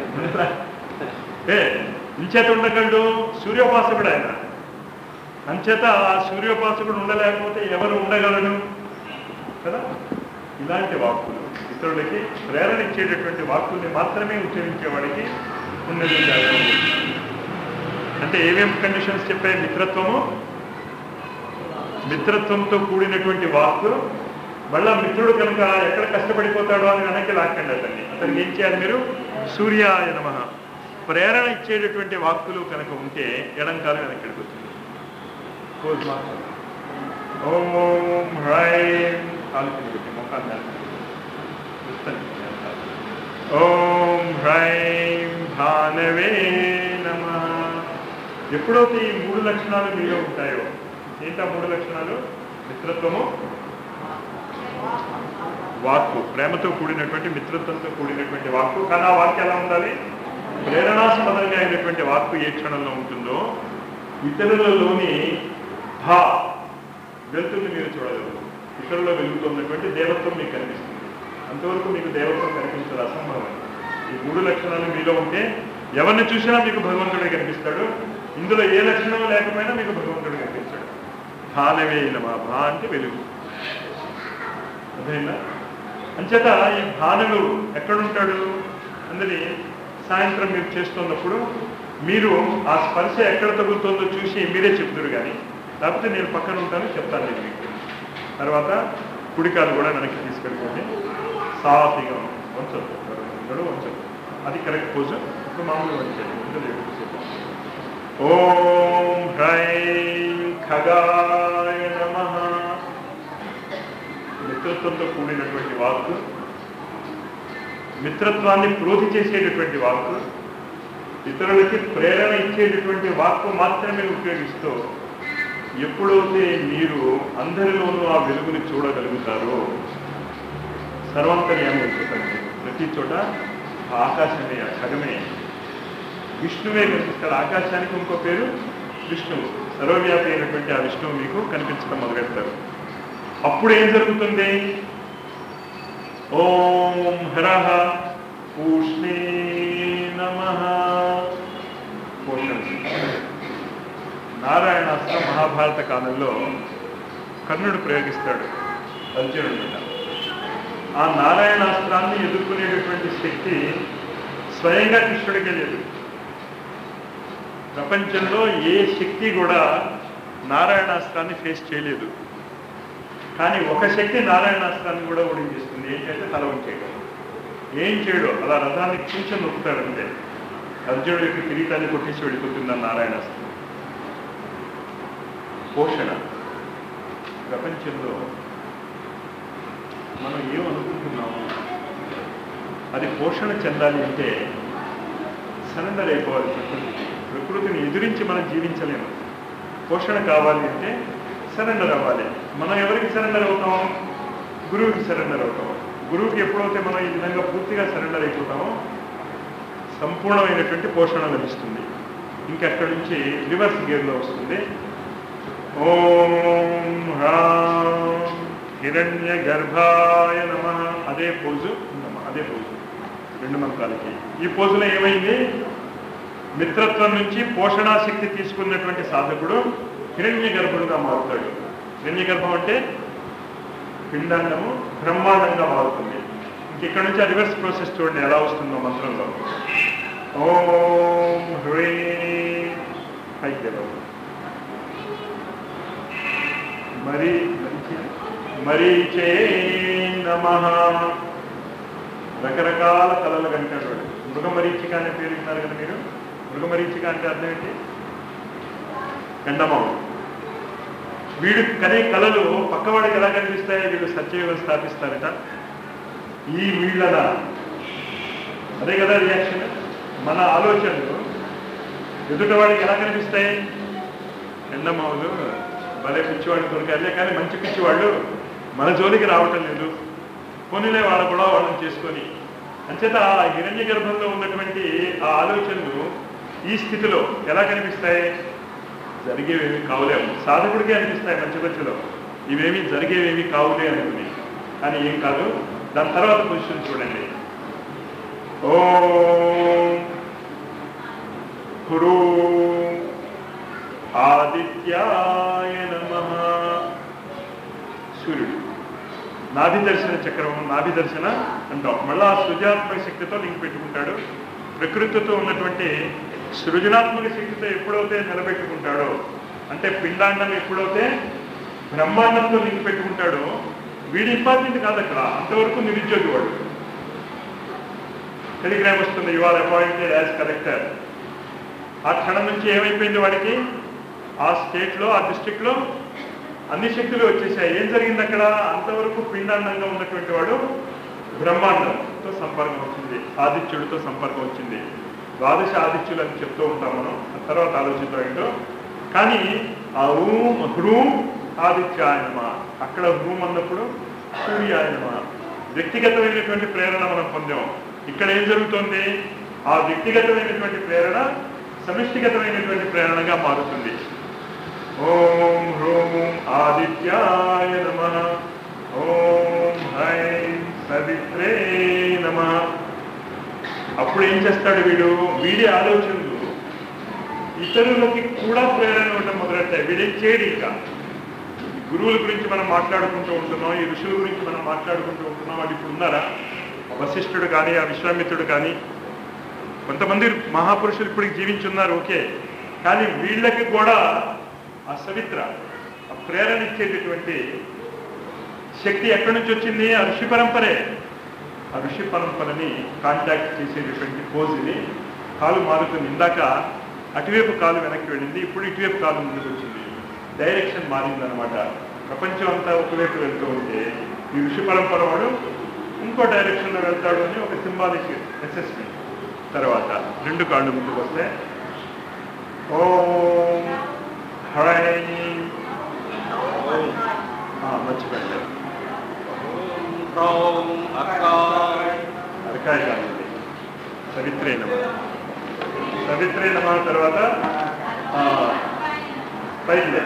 ఏ ఇంచేత ఉండగలడు సూర్యోపాసకుడు ఆయన అంచేత ఆ సూర్యోపాసకుడు ఉండలేకపోతే ఎవరు ఉండగలడు కదా ఇలాంటి వాక్కులు ఇతరులకి ప్రేరణ ఇచ్చేటటువంటి వాక్కుల్ని మాత్రమే ఉచ్చరించేవాడికి ఉన్నది జాగ్రత్త అంటే ఏమేమి కండిషన్స్ చెప్పే మిత్రత్వము మిత్రత్వంతో కూడినటువంటి వాక్కు మళ్ళా మిత్రుడు కనుక ఎక్కడ కష్టపడిపోతాడో అని వెనక్కి లాక్కండి అతన్ని అతనికి ఏం చేయాలి మీరు సూర్యాయ నమ ప్రేరణ ఇచ్చేటటువంటి వాక్కులు కనుక ఉంటే ఎడంకాలం వెనక్కి వెళ్ళిపోతుంది క్లోజ్ మార్క్ ఓం హ్రైం కాలు కింద పెట్టి మొఖాన్ని దానికి. వస్తుంది. ఓం హ్రైం భానవే నమ ఎప్పుడైతే ఈ మూడు లక్షణాలు మీలో ఉంటాయో ఏంటా మూడు లక్షణాలు మిత్రత్వము వాక్కు ప్రేమతో కూడినటువంటి మిత్రత్వంతో కూడినటువంటి వాక్కు కానీ ఆ వాక్యం ఎలా ఉండాలి ప్రేరణాస్పదంగా అయినటువంటి వాక్కు ఏ క్షణంలో ఉంటుందో ఇతరులలోని భా వెలుతుల్ని మీరు చూడగలరు ఇతరులలో వెలుగుతున్నటువంటి దేవత్వం మీకు కనిపిస్తుంది అంతవరకు మీకు దేవత్వం కనిపించదు అసంభవం ఈ మూడు లక్షణాలు మీలో ఉంటే ఎవరిని చూసినా మీకు భగవంతుడే కనిపిస్తాడు ఇందులో ఏ లక్షణం లేకపోయినా మీకు భగవంతుడు కనిపించాడు భానవే నమా భా అంటే వెలుగు అర్థమైందా అంచేత ఈ భానుడు ఎక్కడుంటాడు అందరి సాయంత్రం మీరు చేస్తున్నప్పుడు మీరు ఆ స్పర్శ ఎక్కడ తగులుతుందో చూసి మీరే చెప్తురు కానీ లేకపోతే నేను పక్కన ఉంటాను చెప్తాను నేను మీకు తర్వాత కుడికాలు కూడా వెనక్కి తీసుకెళ్ళిపోండి సాఫీగా వంచొద్దు ఇక్కడ వంచొద్దు అది కరెక్ట్ పోజు ఇప్పుడు మామూలు వంచండి ఇందులో ఎక్కువ సేపు. ఓం హ్రైం ఖగాయ నమః మిత్రత్వంతో కూడినటువంటి వాక్కు మిత్రత్వాన్ని ప్రోధి చేసేటటువంటి వాక్కు ఇతరులకి ప్రేరణ ఇచ్చేటటువంటి వాక్కు మాత్రమే ఉపయోగిస్తూ ఎప్పుడైతే మీరు అందరిలోనూ ఆ వెలుగుని చూడగలుగుతారో సర్వాంతర్యాన్ని చెప్పండి ప్రతి చోట ఆ ఆకాశమే ఆ ఖగమే విష్ణువే కనిపిస్తాడు ఆకాశానికి ఇంకో పేరు విష్ణువు సర్వవ్యాపి అయినటువంటి ఆ విష్ణువు మీకు కనిపించడం మొదలెడతారు అప్పుడు ఏం జరుగుతుంది ఓం హరహ పూష్ణే నమ పోషణ నారాయణాస్త్ర మహాభారత కాలంలో కర్ణుడు ప్రయోగిస్తాడు అర్జునుడు మీద ఆ నారాయణాస్త్రాన్ని ఎదుర్కొనేటటువంటి శక్తి స్వయంగా కృష్ణుడికే లేదు ప్రపంచంలో ఏ శక్తి కూడా నారాయణాస్త్రాన్ని ఫేస్ చేయలేదు కానీ ఒక శక్తి నారాయణాస్త్రాన్ని కూడా ఓడించేస్తుంది ఏంటంటే తల ఉంచేయడం ఏం చేయడు అలా రథాన్ని కొంచెం నొక్కుతాడంటే అర్జునుడి యొక్క కిరీటాన్ని కొట్టేసి వెళ్ళిపోతుంది ఆ నారాయణాస్త్రం పోషణ ప్రపంచంలో మనం ఏమనుకుంటున్నాము అది పోషణ చెందాలి అంటే సరెండర్ అయిపోవాలి ప్రకృతికి ప్రకృతిని ఎదిరించి మనం జీవించలేము పోషణ కావాలి అంటే సరెండర్ అవ్వాలి మనం ఎవరికి సరెండర్ అవుతాం గురువుకి సరెండర్ అవుతాం గురువుకి ఎప్పుడైతే మనం ఈ విధంగా పూర్తిగా సరెండర్ అయిపోతామో సంపూర్ణమైనటువంటి పోషణ లభిస్తుంది ఇంకా అక్కడి నుంచి రివర్స్ గేర్లో వస్తుంది ఓం హ్రాం హిరణ్య గర్భాయ నమ అదే పోజు నమ అదే పోజు రెండు మంత్రాలకి ఈ పోజులో ఏమైంది మిత్రత్వం నుంచి పోషణాశక్తి తీసుకున్నటువంటి సాధకుడు హిరణ్య గర్భుడుగా మారుతాడు హిరణ్య గర్భం అంటే పిండాండము బ్రహ్మాండంగా మారుతుంది ఇంక ఇక్కడ నుంచి ఆ రివర్స్ ప్రాసెస్ చూడండి ఎలా వస్తుందో మంత్రంలో ఓం హ్రీ పైకి లేవాలి. మరి మరీచే నమ రకరకాల కళలు కంటాడు వాడు మృగమరీచిక అనే పేరు విన్నారు కదా మీరు మృగమరీచిక అంటే అర్థం ఏంటి గండమావు వీడు కనే కళలు పక్కవాడికి ఎలా కనిపిస్తాయి వీళ్ళు సత్యయుగం స్థాపిస్తారట ఈ వీళ్ళన అదే కదా రియాక్షన్ మన ఆలోచనలు ఎదుటివాడికి ఎలా కనిపిస్తాయి ఎండమావులు భలే పిచ్చివాడు దొరికారులే కానీ మంచి పిచ్చివాళ్ళు మన జోలికి రావటం లేదు పోనీలే వాళ్ళ కూడా వాళ్ళని చేసుకొని అంచేత ఆ హిరణ్య గర్భంలో ఉన్నటువంటి ఆ ఆలోచనలు ఈ స్థితిలో ఎలా కనిపిస్తాయి జరిగేవేమి కావులేము సాధకుడికే అనిపిస్తాయి మంచి మధ్యలో ఇవేమి జరిగేవేమి కావులే అనుకుని కానీ ఏం కాదు దాని తర్వాత పొజిషన్ చూడండి ఓం కురు ఆదిత్యాయ నమ సూర్యుడు నాభి దర్శన చక్రం నాభి దర్శన అంటాం మళ్ళా ఆ సృజనాత్మక శక్తితో లింక్ పెట్టుకుంటాడు ప్రకృతితో ఉన్నటువంటి సృజనాత్మక శక్తితో ఎప్పుడైతే నిలబెట్టుకుంటాడో అంటే పిండాండం ఎప్పుడైతే బ్రహ్మాండంతో లింక్ పెట్టుకుంటాడో వీడి ఇంపార్టెంట్ కాదు అక్కడ అంతవరకు నిరుద్యోగి వాడు టెలిగ్రామ్ వస్తుంది ఇవాళ అపాయింటెడ్ యాజ్ కలెక్టర్ ఆ క్షణం నుంచి ఏమైపోయింది వాడికి ఆ స్టేట్లో ఆ డిస్ట్రిక్ట్లో అన్ని శక్తులు వచ్చేసాయి ఏం జరిగింది అక్కడ అంతవరకు పిండాండంగా ఉన్నటువంటి వాడు బ్రహ్మాండంతో సంపర్కం వచ్చింది ఆదిత్యుడితో సంపర్కం వచ్చింది ద్వాదశ ఆదిత్యులు అని చెప్తూ ఉంటాం మనం ఆ తర్వాత ఆలోచిద్దాం ఏంటో కానీ ఆ రూమ్ హ్రూం ఆదిత్యాయనమ అక్కడ హ్రూం అన్నప్పుడు సూర్యాయనమ వ్యక్తిగతమైనటువంటి ప్రేరణ మనం పొందాం ఇక్కడ ఏం జరుగుతోంది ఆ వ్యక్తిగతమైనటువంటి ప్రేరణ సమిష్టిగతమైనటువంటి ప్రేరణగా మారుతుంది ఓం హ్రూం ఆదిత్యాయ నమ ఓం హైం సవిత్రే నమ అప్పుడు ఏం చేస్తాడు వీడు వీడి ఆలోచనలు ఇతరులకి కూడా ప్రేరణ ఇవ్వడం మొదలెట్టాయి వీడేం చేయడు ఇంకా గురువుల గురించి మనం మాట్లాడుకుంటూ ఉంటున్నాం ఈ ఋషుల గురించి మనం మాట్లాడుకుంటూ ఉంటున్నాం వాళ్ళు ఇప్పుడు ఉన్నారా వశిష్ఠుడు కానీ ఆ విశ్వామిత్రుడు కానీ కొంతమంది మహాపురుషులు ఇప్పుడు జీవించి ఉన్నారు ఓకే కానీ వీళ్ళకి కూడా ఆ సవిత్ర ఆ ప్రేరణ ఇచ్చేటటువంటి శక్తి ఎక్కడి నుంచి వచ్చింది ఆ ఋషి పరంపరే ఆ ఋషి పరంపరని కాంటాక్ట్ చేసేటటువంటి పోజుని కాలు మారుతుంది ఇందాక అటువైపు కాలు వెనక్కి వెళ్ళింది ఇప్పుడు ఇటువైపు కాలు ముందుకు వచ్చింది డైరెక్షన్ మారిందనమాట ప్రపంచం అంతా ఒకవైపు వెళ్తూ ఉంటే ఈ ఋషి పరంపర వాడు ఇంకో డైరెక్షన్లో వెళ్తాడు అని ఒక సింబాలిక్ అసెస్మెంట్ తర్వాత రెండు కాళ్ళు ముందుకు వస్తే ఓం హరై మర్చిపోయింది ఓం అక్కాయ్ అరకాయ కాదు సవిత్రే నమ సవిత్రే నమ తర్వాత ఆ, పైకి లే.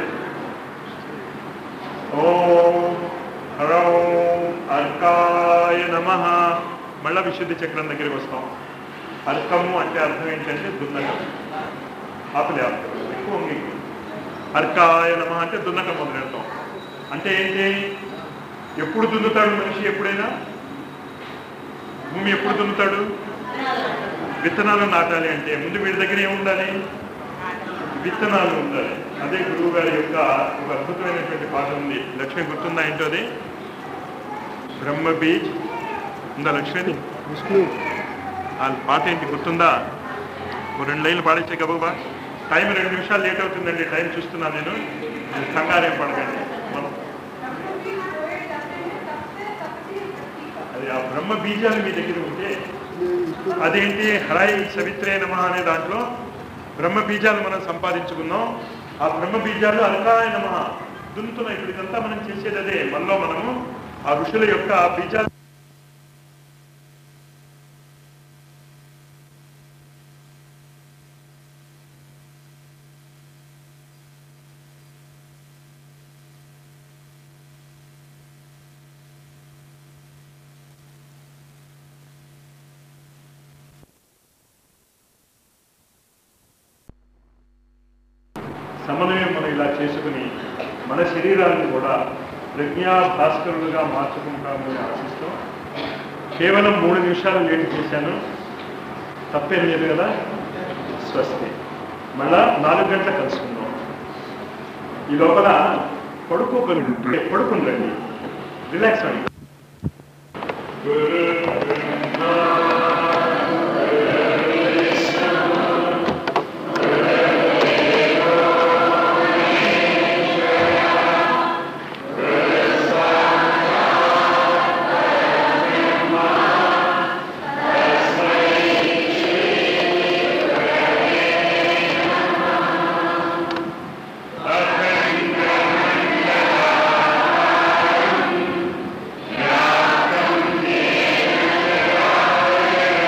ఓం హరౌం అర్కాయ నమ మళ్ళా విశుద్ధి చక్రం దగ్గరికి వస్తాం అర్కము అంటే అర్థం ఏంటంటే దున్నకం ఆపలే అర్థం ఎక్కువ ఉంది అర్కాయ నమ అంటే దున్నకం మొదలెడతాం అంటే ఏంటి ఎప్పుడు దున్నుతాడు మనిషి ఎప్పుడైనా భూమి ఎప్పుడు దున్నుతాడు విత్తనాలు నాటాలి అంటే ముందు వీడి దగ్గర ఏముండాలి విత్తనాలు ఉండాలి అదే గురువు గారి యొక్క ఒక అద్భుతమైనటువంటి పాట ఉంది లక్ష్మి గుర్తుందా ఏంటో అది బ్రహ్మ బీజ్ ఉందా లక్ష్మిది విష్ణు ఆ పాట ఏంటి గుర్తుందా ఓ రెండు లైన్లు పాడించే గబగబా టైం రెండు నిమిషాలు లేట్ అవుతుందండి టైం చూస్తున్నాను నేను మీరు కంగారేం పడకండి మనం అది ఆ బ్రహ్మ బీజాలు మీ దగ్గర ఉంటే అదేంటి హరాయి సవిత్రే నమ అనే దాంట్లో బ్రహ్మ బీజాలు మనం సంపాదించుకున్నాం ఆ బ్రహ్మ బీజాలు అల్కాయ నమ దున్నుతున్నాం ఇప్పుడు ఇదంతా మనం చేసేది అదే మనలో మనము ఆ ఋషుల యొక్క ఆ బీజాలు సమన్వయం మనం ఇలా చేసుకుని మన శరీరాన్ని కూడా ప్రజ్ఞా భాస్కరులుగా మార్చుకుంటామని ఆశిస్తూ కేవలం మూడు నిమిషాలు లేట్ చేశాను తప్పేం లేదు కదా స్వస్తి మళ్ళా నాలుగు గంటల కలుసుకుందాం ఈ లోపల పడుకోగలుగుతుంది పడుకుందండి రిలాక్స్ అండి Yeah.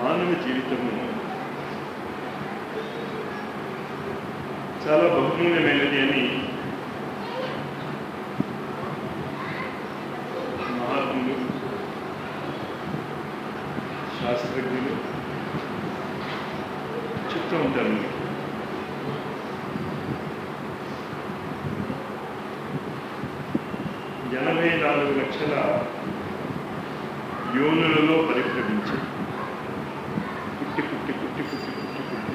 మానవ జీవితము చాలా బహుమూల్యమైనది అని మహాత్ములు శాస్త్రజ్ఞులు చెప్తూ ఉంటారు మనకి. ఎనభై నాలుగు లక్షల యోనులలో పరిభ్రమించి పుట్టి పుట్టి పుట్టి పుట్టి పుట్టి పుట్టి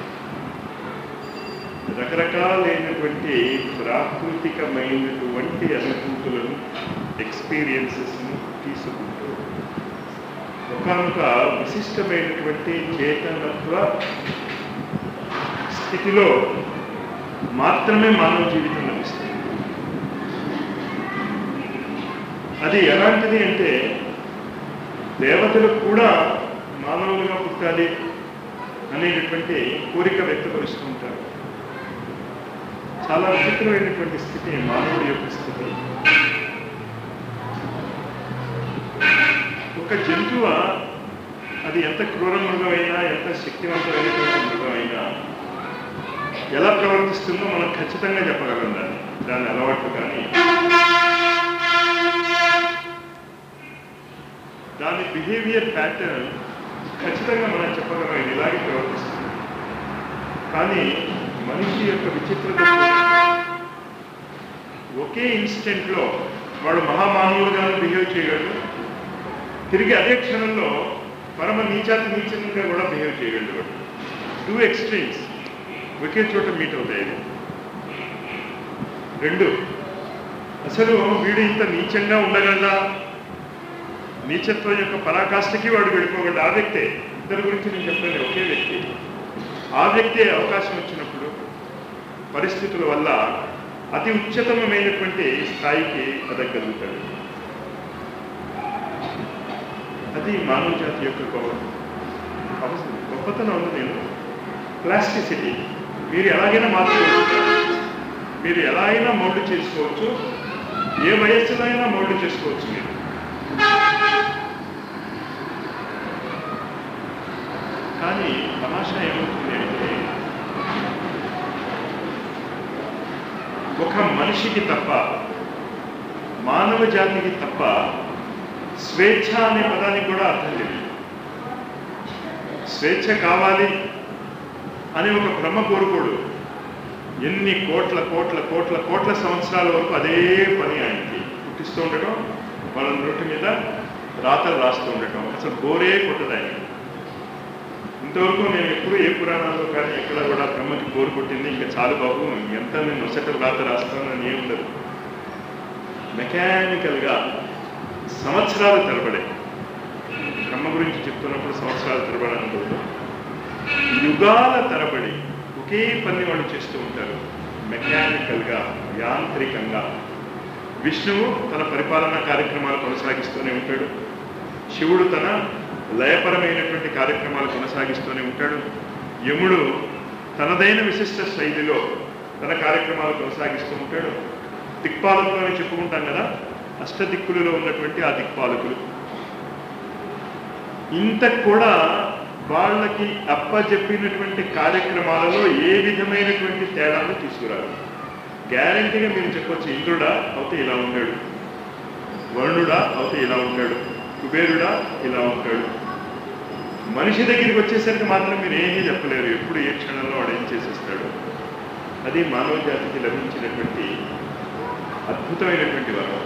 రకరకాలైనటువంటి ప్రాకృతికమైనటువంటి అనుభూతులను ఎక్స్పీరియన్సెస్ను తీసుకుంటూ ఒకనొక విశిష్టమైనటువంటి చేతనత్వ స్థితిలో మాత్రమే మానవ జీవితం లభిస్తుంది అది ఎలాంటిది అంటే దేవతలకు కూడా మానవులుగా పుట్టాలి అనేటటువంటి కోరిక వ్యక్తపరుస్తూ ఉంటారు చాలా విచిత్రమైనటువంటి స్థితి మానవుడి యొక్క స్థితి ఒక జంతువు అది ఎంత క్రూర మృగమైనా ఎంత శక్తివంతమైనటువంటి మృగమైనా ఎలా ప్రవర్తిస్తుందో మనం ఖచ్చితంగా చెప్పగలం దాన్ని దాని అలవాట్లు కానీ దాని బిహేవియర్ ప్యాటర్న్ ఖచ్చితంగా మనం చెప్పగలం ఇది ఇలాగే ప్రవర్తిస్తుంది కానీ మనిషి యొక్క విచిత్రత ఒకే ఇన్సిడెంట్లో వాడు మహామానవులుగానే బిహేవ్ చేయగలడు తిరిగి అదే క్షణంలో పరమ నీచాతి నీచంగా కూడా బిహేవ్ చేయగలడు వాడు టూ ఎక్స్ట్రీమ్స్ ఒకే చోట మీట్ అవుతాయి ఇవి. రెండు అసలు వీడు ఇంత నీచంగా ఉండగలడా నీచత్వం యొక్క పరాకాష్ఠకి వాడు వెళ్ళిపోగలడు ఆ వ్యక్తే ఇద్దరి గురించి నేను చెప్పలేదు ఒకే వ్యక్తి ఆ వ్యక్తి అవకాశం వచ్చినప్పుడు పరిస్థితుల వల్ల అతి ఉच्चతమైనటువంటి స్థాయికి ఎదగలుగుతాడు అది మానవ జాతి యొక్క గొప్ప అవసరం గొప్పతనం నేను ప్లాస్టిసిటీ మీరు ఎలాగైనా మార్చుకోవచ్చు మీరు ఎలా అయినా మౌల్డ్ చేసుకోవచ్చు ఏ వయస్సులో అయినా మౌల్డ్ చేసుకోవచ్చు మీరు కానీ తమాషా ఏమవుతుంది అంటే ఒక మనిషికి తప్ప మానవ జాతికి తప్ప స్వేచ్ఛ అనే పదానికి కూడా అర్థం లేదు స్వేచ్ఛ కావాలి అని ఒక భ్రమ కోరుకోడు ఎన్ని కోట్ల కోట్ల కోట్ల కోట్ల సంవత్సరాల వరకు అదే పని ఆయనకి పుట్టిస్తూ ఉండటం వాళ్ళ నోటి మీద రాతలు రాస్తూ ఉండటం అసలు బోరే కొట్టదు ఆయనకి ఇంతవరకు నేను ఎప్పుడు ఏ పురాణాల్లో కానీ ఎక్కడ కూడా బ్రహ్మకి బోరు కొట్టింది ఇంకా చాలు బాబు ఎంత నేను నొసట రాత రాస్తాను అని ఏం ఉండదు మెకానికల్గా సంవత్సరాలు తరబడే బ్రహ్మ గురించి చెప్తున్నప్పుడు సంవత్సరాలు తరబడి అనుకోవడం యుగాల తరబడి ఒకే పని వాళ్ళు చేస్తూ ఉంటారు మెకానికల్గా యాంత్రికంగా విష్ణువు తన పరిపాలనా కార్యక్రమాలు కొనసాగిస్తూనే ఉంటాడు శివుడు తన లయపరమైనటువంటి కార్యక్రమాలు కొనసాగిస్తూనే ఉంటాడు యముడు తనదైన విశిష్ట శైలిలో తన కార్యక్రమాలు కొనసాగిస్తూ ఉంటాడు దిక్పాలకులు అని చెప్పుకుంటాం కదా అష్టదిక్కులలో ఉన్నటువంటి ఆ దిక్పాలకులు ఇంత కూడా వాళ్ళకి అప్పచెప్పినటువంటి కార్యక్రమాలలో ఏ విధమైనటువంటి తేడాను తీసుకురారు గ్యారంటీగా మీరు చెప్పొచ్చు ఇంద్రుడా అవుతే ఇలా ఉంటాడు వరుణుడా అవుతే ఇలా ఉంటాడు కుబేరుడా ఇలా ఉంటాడు మనిషి దగ్గరికి వచ్చేసరికి మాత్రం మీరు ఏమీ చెప్పలేరు ఎప్పుడు ఏ క్షణంలో వాడు ఏం చేసేస్తాడు అది మానవ జాతికి లభించినటువంటి అద్భుతమైనటువంటి వరం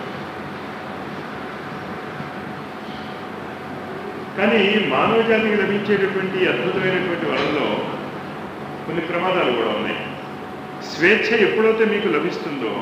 కానీ మానవ జాతికి లభించేటటువంటి అద్భుతమైనటువంటి వరంలో కొన్ని ప్రమాదాలు కూడా ఉన్నాయి స్వేచ్ఛ ఎప్పుడైతే మీకు లభిస్తుందో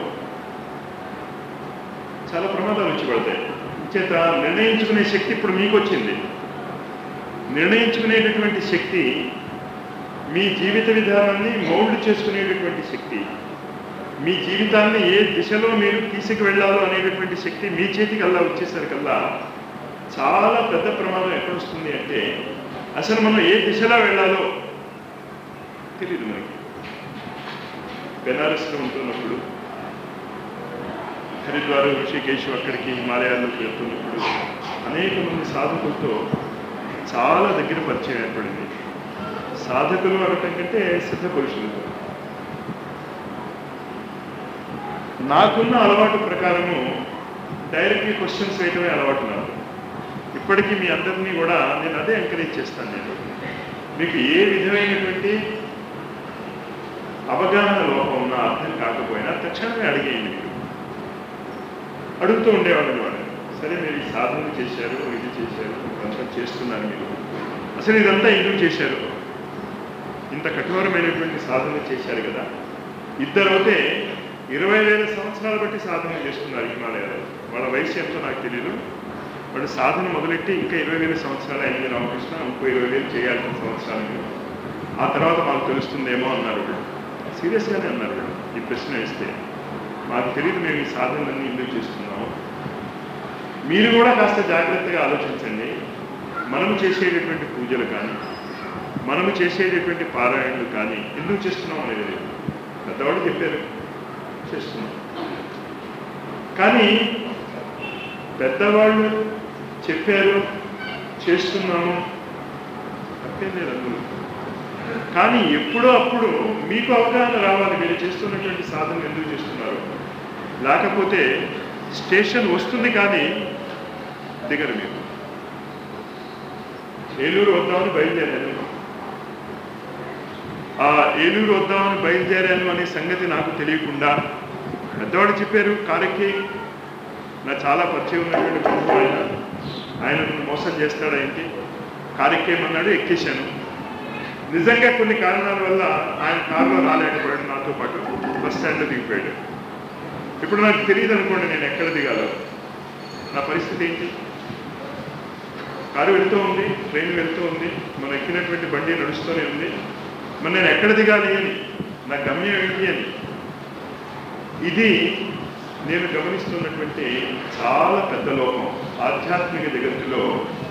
చాలా ప్రమాదాలు వచ్చి పడతాయి చేత నిర్ణయించుకునే శక్తి ఇప్పుడు మీకు వచ్చింది నిర్ణయించుకునేటటువంటి శక్తి మీ జీవిత విధానాన్ని మౌల్డ్ చేసుకునేటటువంటి శక్తి మీ జీవితాన్ని ఏ దిశలో మీరు తీసుకువెళ్ళాలో అనేటటువంటి శక్తి మీ చేతికల్లా వచ్చేసరికల్లా చాలా పెద్ద ప్రమాదం ఎక్కడ వస్తుంది అంటే అసలు మనం ఏ దిశలో వెళ్ళాలో తెలియదు మనకి బెనారస్లో ఉంటున్నప్పుడు హరిద్వార్ ఋషికేశ్ అక్కడికి హిమాలయాల్లోకి వెళ్తున్నప్పుడు అనేక మంది సాధకులతో చాలా దగ్గర పరిచయం ఏర్పడింది సాధకులు అనటం కంటే సిద్ధ పురుషులతో నాకున్న అలవాటు ప్రకారము డైరెక్ట్లీ క్వశ్చన్స్ వేయటమే అలవాటు నాకు ఇప్పటికీ మీ అందరినీ కూడా నేను అదే ఎంకరేజ్ చేస్తాను నేను మీకు ఏ విధమైనటువంటి అవగాహన లోపం ఉన్నా అర్థం కాకపోయినా తక్షణమే అడిగేయండి మీరు అడుగుతూ ఉండేవాళ్ళు వాళ్ళు సరే మీరు ఈ సాధన చేశారు ఇది చేశారు ఇదంతా చేస్తున్నారు మీరు అసలు ఇదంతా ఎందుకు చేశారు ఇంత కఠోరమైనటువంటి సాధన చేశారు కదా ఇద్దరు అయితే ఇరవై వేల సంవత్సరాలు బట్టి సాధన చేస్తున్నారు హిమాలయాలు వాళ్ళ వయసు ఎంతో నాకు తెలియదు వాడు సాధన మొదలెట్టి ఇంకా ఇరవై వేల సంవత్సరాలు అయింది రామకృష్ణ ఇంకో ఇరవై వేలు చేయాల్సిన సంవత్సరాలు ఆ తర్వాత మాకు తెలుస్తుందేమో అన్నారు వీళ్ళు సీరియస్గానే అన్నారు వీళ్ళు ఈ ప్రశ్న వేస్తే మాకు తెలియదు మేము ఈ సాధనలన్నీ ఎందుకు చేస్తున్నాము మీరు కూడా కాస్త జాగ్రత్తగా ఆలోచించండి మనము చేసేటటువంటి పూజలు కానీ మనము చేసేటటువంటి పారాయణలు కానీ ఎందుకు చేస్తున్నాం అనేది లేదు పెద్దవాళ్ళు చెప్పారు చేస్తున్నాం కానీ పెద్దవాళ్ళు చెప్పారు చేస్తున్నాము తప్పేం లేదు అందులో కానీ ఎప్పుడో అప్పుడు మీకు అవగాహన రావాలి మీరు చేస్తున్నటువంటి సాధన ఎందుకు చేస్తున్నారు లేకపోతే స్టేషన్ వస్తుంది కానీ దిగరు మీరు ఏలూరు వద్దామని బయలుదేరాను ఆ ఏలూరు వద్దామని బయలుదేరాను అనే సంగతి నాకు తెలియకుండా పెద్దవాడు చెప్పారు కారెక్కి నా చాలా పరిచయం ఉన్నటువంటి బంధువు ఆయన ఆయన నన్ను మోసం చేస్తాడా ఏంటి కారెక్కేమన్నాడు ఎక్కేశాను నిజంగా కొన్ని కారణాల వల్ల ఆయన కారులో రాలేకపోయాడు నాతో పాటు బస్ స్టాండ్లో దిగిపోయాడు ఇప్పుడు నాకు తెలియదు అనుకోండి నేను ఎక్కడ దిగాలో నా పరిస్థితి ఏంటి కారు వెళ్తూ ఉంది ట్రైన్ వెళ్తూ ఉంది మనం ఎక్కినటువంటి బండి నడుస్తూనే ఉంది మరి నేను ఎక్కడ దిగాలి అని నా గమ్యం ఏంటి అని ఇది నేను గమనిస్తున్నటువంటి చాలా పెద్ద లోపం ఆధ్యాత్మిక జగత్తులో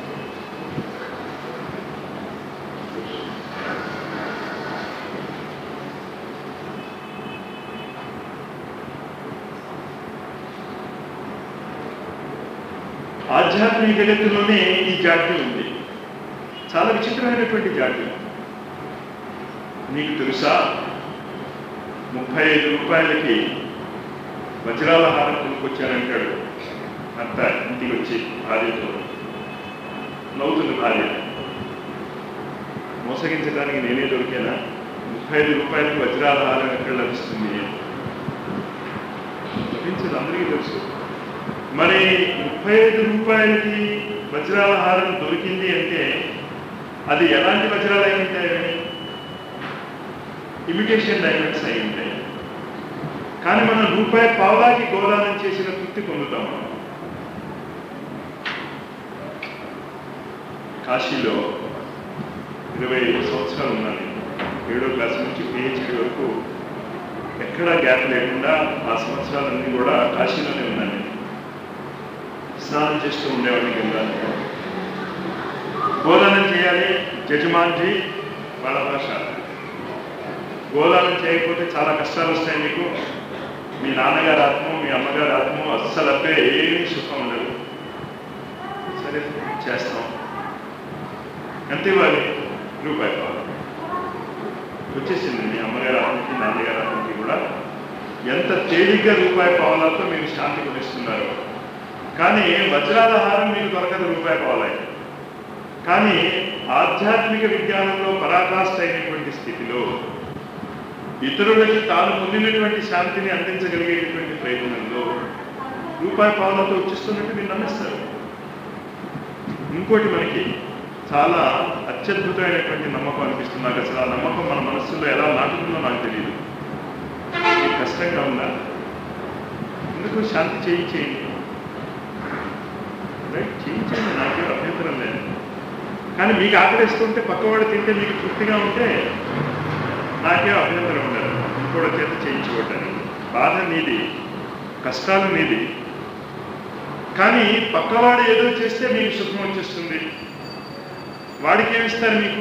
ఆధ్యాత్మిక జగత్తులోనే ఈ జాడ్యం ఉంది చాలా విచిత్రమైనటువంటి జాడ్యం నీకు తెలుసా ముప్పై ఐదు రూపాయలకి వజ్రాల హారం కొనుక్కొచ్చానంటాడు అంత ఇంటికి వచ్చి భార్యతో నవ్వుతుంది భార్య మోసగించడానికి నేనే దొరికానా ముప్పై ఐదు రూపాయలకి వజ్రాల హారం ఎక్కడ లభిస్తుంది లభించదు అందరికీ తెలుసు మరి ముప్పై ఐదు రూపాయలకి వజ్రాల హారం దొరికింది అంటే అది ఎలాంటి వజ్రాలు అయి ఉంటాయని ఇమిటేషన్ డైమండ్స్ అయి ఉంటాయి కానీ మనం రూపాయి పావులాకి గోదానం చేసిన తృప్తి పొందుతాం మనం కాశీలో ఇరవై ఐదు సంవత్సరాలు ఉన్నాను నేను. ఏడో క్లాస్ నుంచి పిహెచ్డి వరకు ఎక్కడా గ్యాప్ లేకుండా ఆ సంవత్సరాలన్నీ కూడా కాశీలోనే ఉన్నాను నేను. స్నానం చేస్తూ ఉండేవాడిని గంగాలో గోదానం చేయాలి జజమాన్జీ వాళ్ళ భాష గోదానం చేయకపోతే చాలా కష్టాలు వస్తాయి మీకు మీ నాన్నగారు ఆత్మ మీ అమ్మగారు ఆత్మ అస్సలు అబ్బే ఏమీ సుఖం ఉండదు సరే చేస్తాం ఎంత ఇవ్వాలి రూపాయి కావాలి వచ్చేసింది మీ అమ్మగారి ఆత్మకి నాన్నగారి ఆత్మకి కూడా ఎంత తేలిగ్గా రూపాయి పావులతో మీరు శాంతి కొనిస్తున్నారు కానీ వజ్రాల హారం మీకు దొరకదు రూపాయి పావులై కానీ ఆధ్యాత్మిక విజ్ఞానంలో పరాకాష్ఠ అయినటువంటి స్థితిలో ఇతరులకి తాను పొందినటువంటి శాంతిని అందించగలిగేటటువంటి ప్రయత్నంలో రూపాయి పావులతో వచ్చిస్తున్నట్టు మీరు నమ్మిస్తారు ఇంకోటి మనకి చాలా అత్యద్భుతమైనటువంటి నమ్మకం అనిపిస్తుంది నాకు అసలు ఆ నమ్మకం మన మనస్సులో ఎలా నాటుతుందో నాకు తెలియదు మీకు కష్టంగా ఉందా ఎందుకు శాంతి చేయించేయండి రైట్ చేయించండి నాకే అభ్యంతరం లేదు కానీ మీకు ఆకలిస్తుంటే పక్కవాడు తింటే మీకు తృప్తిగా ఉంటే నాకే అభ్యంతరం ఉండదు ఇంకోటి చేత చేయించుకోవటానికి బాధ నీది కష్టాలు నీది కానీ పక్కవాడు ఏదో చేస్తే మీకు సుఖం వచ్చేస్తుంది వాడికి ఏమిస్తారు మీకు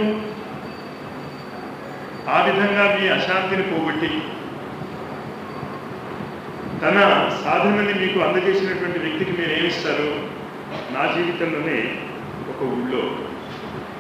ఆ విధంగా మీ అశాంతిని పోగొట్టి తన సాధనని మీకు అందజేసినటువంటి వ్యక్తికి మీరు ఏమిస్తారు నా జీవితంలోనే ఒక ఊళ్ళో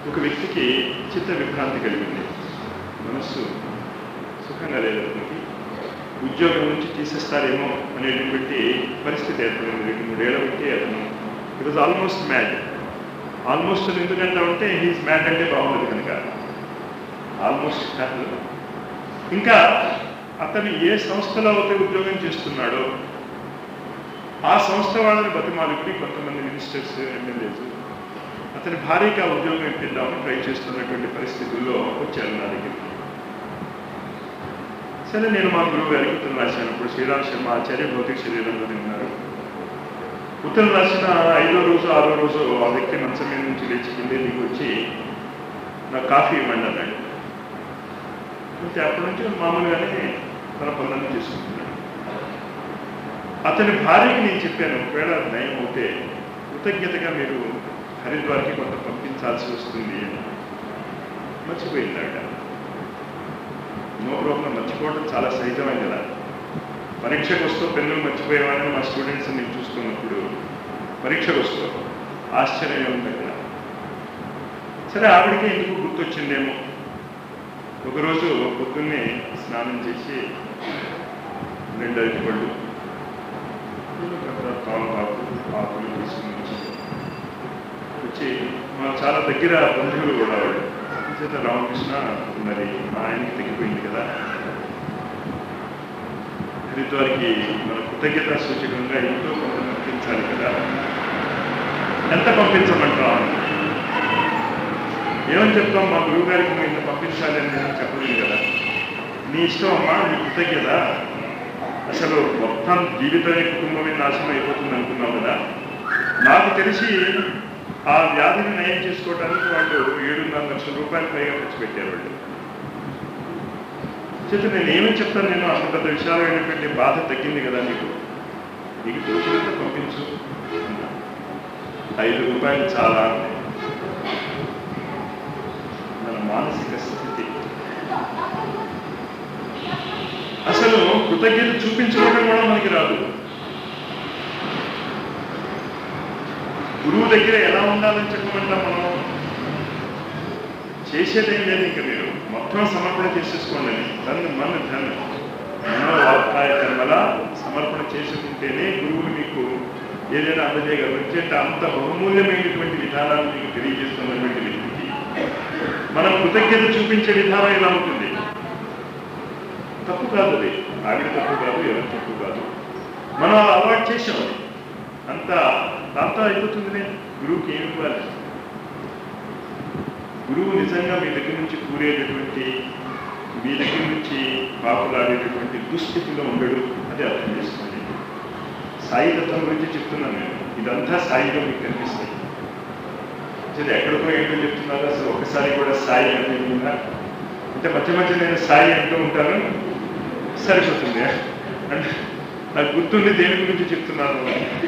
ఒక వ్యక్తికి చిత్త విభ్రాంతి కలిగింది మనస్సు సుఖంగా లేదు అతనికి ఉద్యోగం నుంచి తీసేస్తారేమో అనేటువంటి పరిస్థితి ఏర్పడింది రెండు మూడేళ్ల బట్టి అతను it was almost mad almost ఎందుకంటే ఉంటే హీస్ మ్యాడ్ అంటే బాగుండదు కనుక ఆల్మోస్ట్ కాదు ఇంకా అతను ఏ సంస్థలో అయితే ఉద్యోగం చేస్తున్నాడో ఆ సంస్థ వాళ్ళని బతిమాలుకుని కొంతమంది మినిస్టర్స్ ఎమ్మెల్యేస్ అతని భార్యకి ఆ ఉద్యోగం ఇప్పిద్దామని ట్రై చేస్తున్నటువంటి పరిస్థితుల్లో వచ్చారు నా దగ్గరికి సరే నేను మా గురువు గారికి ఉత్తరం రాశానప్పుడు శ్రీరామ్ శర్మ ఆచార్య భౌతిక శరీరంలో ఉన్నారు ఉత్తరం రాసిన ఐదో రోజు ఆరో రోజు ఆ వ్యక్తి మంచం మీద నుంచి లేచి కింద దిగి వచ్చి నాకు కాఫీ ఇవ్వండి అన్నాడు అంటే అప్పటి నుంచి మామూలుగానే తన పనులను చేసుకుంటున్నాడు అతని భార్యకి నేను చెప్పాను ఒకవేళ నయం అవుతే కృతజ్ఞతగా మీరు హరిద్వార్కి కొంత పంపించాల్సి వస్తుంది అని మర్చిపోయింది ఆవిడ నో ప్రాబ్లం మర్చిపోవడం చాలా సహజమైంది కదా పరీక్షకు వస్తూ పెన్నులు మర్చిపోయేవాడిని మా స్టూడెంట్స్ నేను చూస్తున్నప్పుడు పరీక్షకు వస్తూ ఆశ్చర్యం ఉంది అక్కడ సరే ఆవిడకి ఎందుకు గుర్తొచ్చిందేమో ఒకరోజు పొద్దున్నే స్నానం చేసి రెండు అరటిపళ్ళు తోమపాకు ఆకులు తీసుకుని వచ్చి వచ్చి మా చాలా దగ్గర బంధువులు కూడా వాడు చేత రామకృష్ణ మరి మా ఆయనకి తగ్గిపోయింది కదా హరిద్వార్కి మన కృతజ్ఞత సూచకంగా ఎంతో కొంత పంపించాలి కదా ఎంత పంపించమంటాం ఏమని చెప్తాం మా గురువు గారికి నువ్వు ఇంత పంపించాలి అని నేను చెప్పలేదు కదా నీ ఇష్టం అమ్మా నీ కృతజ్ఞత అసలు మొత్తం జీవితమే కుటుంబమే నాశనం అయిపోతుంది అనుకున్నావు కదా నాకు తెలిసి ఆ వ్యాధిని నయం చేసుకోవడానికి వాళ్ళు ఏడున్నర లక్షల రూపాయలు పైగా ఖర్చు పెట్టారు వాళ్ళు చేత నేను ఏమని చెప్తాను నేను అంత పెద్ద విశాలమైనటువంటి బాధ తగ్గింది కదా నీకు నీకు తోచినంత పంపించు అన్నా. ఐదు రూపాయలు చాలా అన్నాయి. మన మానసిక స్థితి అసలు కృతజ్ఞత చూపించుకోవడం కూడా మనకి రాదు గురువు దగ్గర ఎలా ఉండాలని చెప్పమంటాం మనం చేసేదేం లేదు ఇంకా మీరు మొత్తం సమర్పణ చేసేసుకోండి ధన్ మన ధన్ మనోవాకాయ కర్మల సమర్పణ చేసుకుంటేనే గురువులు మీకు ఏదైనా అందజేయగలరు ఎందుకంటే అంత బహుమూల్యమైనటువంటి విధానాలు మీకు తెలియజేస్తున్నటువంటి వ్యక్తికి మనం కృతజ్ఞత చూపించే విధానం ఇలా ఉంటుంది తప్పు కాదు అది ఆవిడ తప్పు కాదు ఎవరి తప్పు కాదు మనం అలా అలవాటు చేసాం అది అంత దాంతో అయిపోతుందిలే గురువుకి ఏమి ఇవ్వాలి గురువు నిజంగా మీ దగ్గర నుంచి కూరేటటువంటి మీ దగ్గర నుంచి పాపులాడేటటువంటి దుస్థితిలో ఉండడు అది అర్థం చేసుకోండి సాయితత్వం గురించి చెప్తున్నాను నేను ఇదంతా సాయిలో మీకు కనిపిస్తాయి సరే ఎక్కడికో ఏంటో చెప్తున్నారు అసలు ఒకసారి కూడా సాయి అంటే ఉందా అంటే మధ్య మధ్య నేను సాయి అంటూ ఉంటాను సరిపోతుంది అంటే నాకు గుర్తుండి దేని గురించి చెప్తున్నాను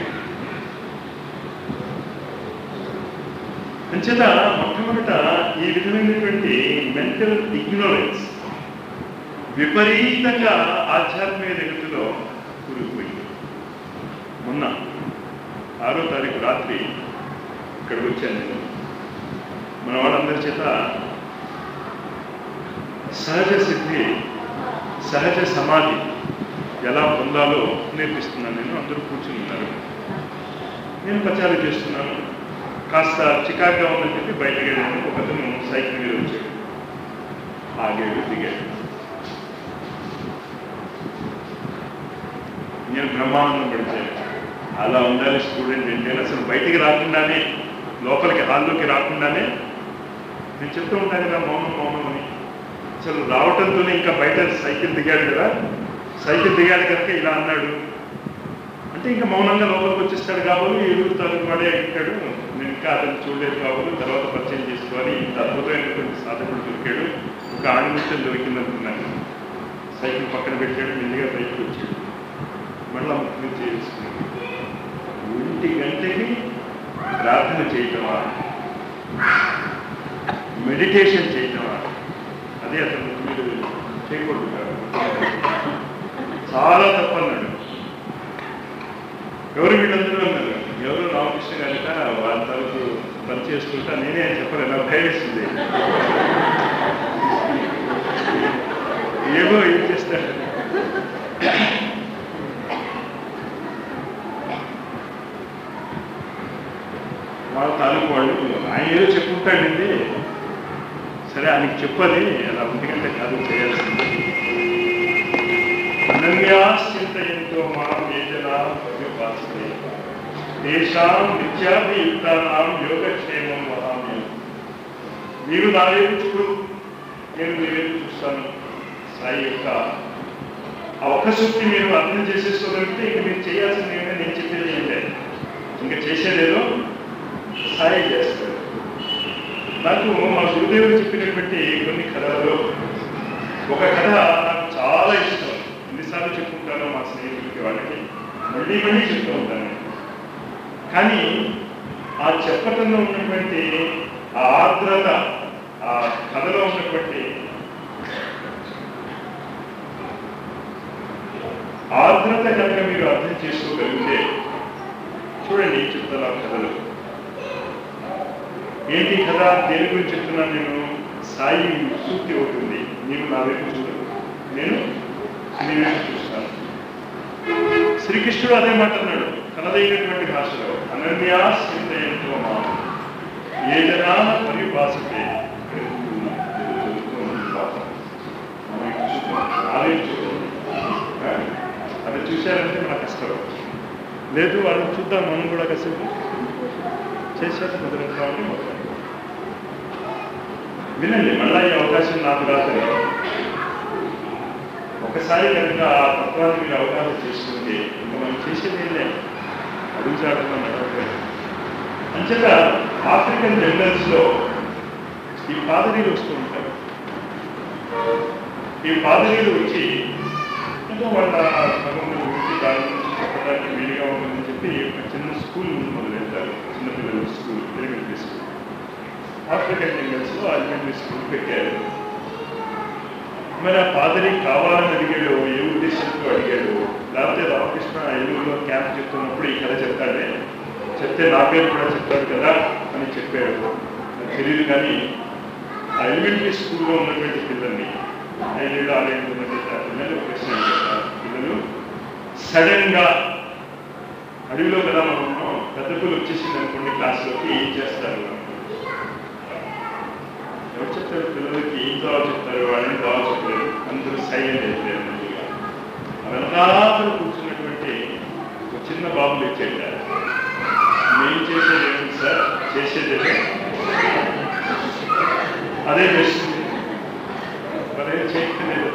అంచేత మొట్టమొదట ఈ విధమైనటువంటి మెంటల్ ఇగ్నోరెన్స్ విపరీతంగా ఆధ్యాత్మిక జగత్తులో కూరుకుపోయింది మొన్న ఆరో తారీఖు రాత్రి ఇక్కడికి వచ్చాను నేను మన వాళ్ళందరి చేత సహజ సిద్ధి సహజ సమాధి ఎలా పొందాలో నేర్పిస్తున్నాను నేను అందరూ కూర్చుని ఉన్నారు నేను ప్రచారం చేస్తున్నాను కాస్త చికాగ్గా ఉందని చెప్పి బయటకు వెళ్ళాను ఒక అతను సైకిల్ మీద వచ్చాడు ఆగాడు దిగాడు నేను బ్రహ్మానందం పడిపోయాను అలా ఉండాలి స్టూడెంట్ అంటే అసలు బయటికి రాకుండానే లోపలికి హాల్లోకి రాకుండానే నేను చెప్తూ ఉంటాను కదా మౌనం మౌనం అని అసలు రావటంతోనే ఇంకా బయట సైకిల్ దిగాడు కదా సైకిల్ దిగాడు కనుక ఇలా అన్నాడు అంటే ఇంకా మౌనంగా లోపలికి వచ్చేస్తాడు కాబట్టి ఏడుగురు తాలూకు వాడే ఎక్కాడు నేను ఇంకా అతను చూడలేదు కాబట్టి తర్వాత పరిచయం చేసుకోవాలి ఇంత అద్భుతమైనటువంటి సాధకుడు దొరికాడు ఒక ఆణిముత్యం దొరికిందనుకున్నాను సైకిల్ పక్కన పెట్టాడు మెల్లిగా బయటకు వచ్చాడు మళ్ళా ముఖ్యం చేసుకున్నాడు ఒంటి గంటకి ప్రార్థన చేయటమా మెడిటేషన్ చేయటమా అదే అతను ముక్కు మీద చేయకూడదు కాదు. చాలా తప్పన్నాడు ఎవరు వీళ్ళందరూ అన్నారు ఎవరు రామకృష్ణ గారిట వాళ్ళ తరపు పని చేస్తుంటా నేనే చెప్పలేదు నాకు భయం వేసింది ఏమో ఏం చేస్తారు వాళ్ళ తాలూకు వాళ్ళు ఆయన ఏదో చెప్పుకుంటాడండి సరే ఆయనకి చెప్పాలి అలా ఎందుకంటే కాదు చేయాల్సింది అనన్యాశ్చింతయంతో మా వేదన భవ్యపాస్తే తేషాం నిత్యాభియుక్తానాం యోగక్షేమం వహామి మీరు నా వైపు చూడు నేను మీ వైపు చూస్తాను సాయి యొక్క ఆ ఒక్క సూక్తి మీరు అర్థం చేసేసుకోగలిగితే ఇంక మీరు చేయాల్సింది ఏంటంటే నేను చెప్పేది ఏం లేదు ఇంకా చేసేదేదో సాయి చేస్తాడు నాకు మా గురుదేవుడు చెప్పినటువంటి కొన్ని కథలు ఒక కథ నాకు చాలా ఇష్టం ఎన్నిసార్లు చెప్పుకుంటానో మా స్నేహితులకి వాళ్ళకి మళ్ళీ మళ్ళీ చెప్తూ ఉంటాను కానీ ఆ చెప్పటంలో ఉన్నటువంటి ఆ ఆర్ద్రత ఆ కథలో ఉన్నటువంటి ఆర్ద్రత కనుక మీరు అర్థం చేసుకోగలిగితే చూడండి చెప్తాను ఆ కథలు ఏంటి కథ దేని గురించి చెప్తున్నాను నేను సాయి సూక్తి అవుతుంది నీవు నా వైపు చూడదు నేను నీ వైపు చూస్తాను శ్రీకృష్ణుడు అదే మాట అన్నాడు తనదైనటువంటి భాషలో అనన్యా చింతయంతో మా ఏదనా పరిభాషతే అది చూశారంటే మన కష్టం లేదు వాళ్ళని చూద్దాం మనం కూడా కాసేపు చేశారు మొదలెట్టామని మొదలు వినండి మళ్ళా ఈ అవకాశం నాకు రాదు ఒకసారి కనుక ఆ తత్వాన్ని మీరు అవగాహన చేసుకుంటే ఇంకా మనం చేసేది ఏం లేదు అడుగు చాటుగా నడవట్లేదు అంచేత ఆఫ్రికన్ జంగల్స్ లో ఈ పాదరీలు వస్తూ ఉంటారు ఈ పాదరీలు వచ్చి ఏదో వాళ్ళ భగవంతుడి గురించి దాని గురించి చెప్పడానికి వీలుగా ఉంటుందని చెప్పి ఒక చిన్న స్కూల్ మొదలెడతారు చిన్నపిల్లల school elementary school African jungles లో ఎలిమెంటరీ స్కూల్ పెట్టారు మరి ఆ పాదరి కావాలని అడిగాడు ఏ ఉద్దేశంతో అడిగాడు లేకపోతే రామకృష్ణ ఎల్లులో క్యాంప్ చెప్తున్నప్పుడు ఈ కథ చెప్తాడే చెప్తే నా పేరు కూడా చెప్తాడు కదా అని చెప్పాడు నాకు తెలియదు కానీ ఆ ఎలిమెంటరీ స్కూల్లో ఉన్నటువంటి పిల్లల్ని ఐదేళ్ళు ఆరేళ్ళు ఉన్నటువంటి ఆ పిల్లలు ఒక ప్రశ్న అడిగారు పిల్లలు సడన్ గా అడవిలో కదా మనం ఉన్నాం పెద్ద పిల్లలు వచ్చేసింది అనుకోండి క్లాస్లోకి ఏం చేస్తారు ఎవరు చెప్తారు పిల్లలకి ఏం జవాబు చెప్తారు వాళ్ళని జవాబు చెప్పలేరు అందరూ సైలెంట్ అయిపోయారు మంచిగా వెనకాతలు కూర్చున్నటువంటి ఒక చిన్న బాబు తెచ్చేట మేం చేసేది ఏమిటి సార్ చేసేది అదే చేస్తుంది మరేం చేయట్లేదు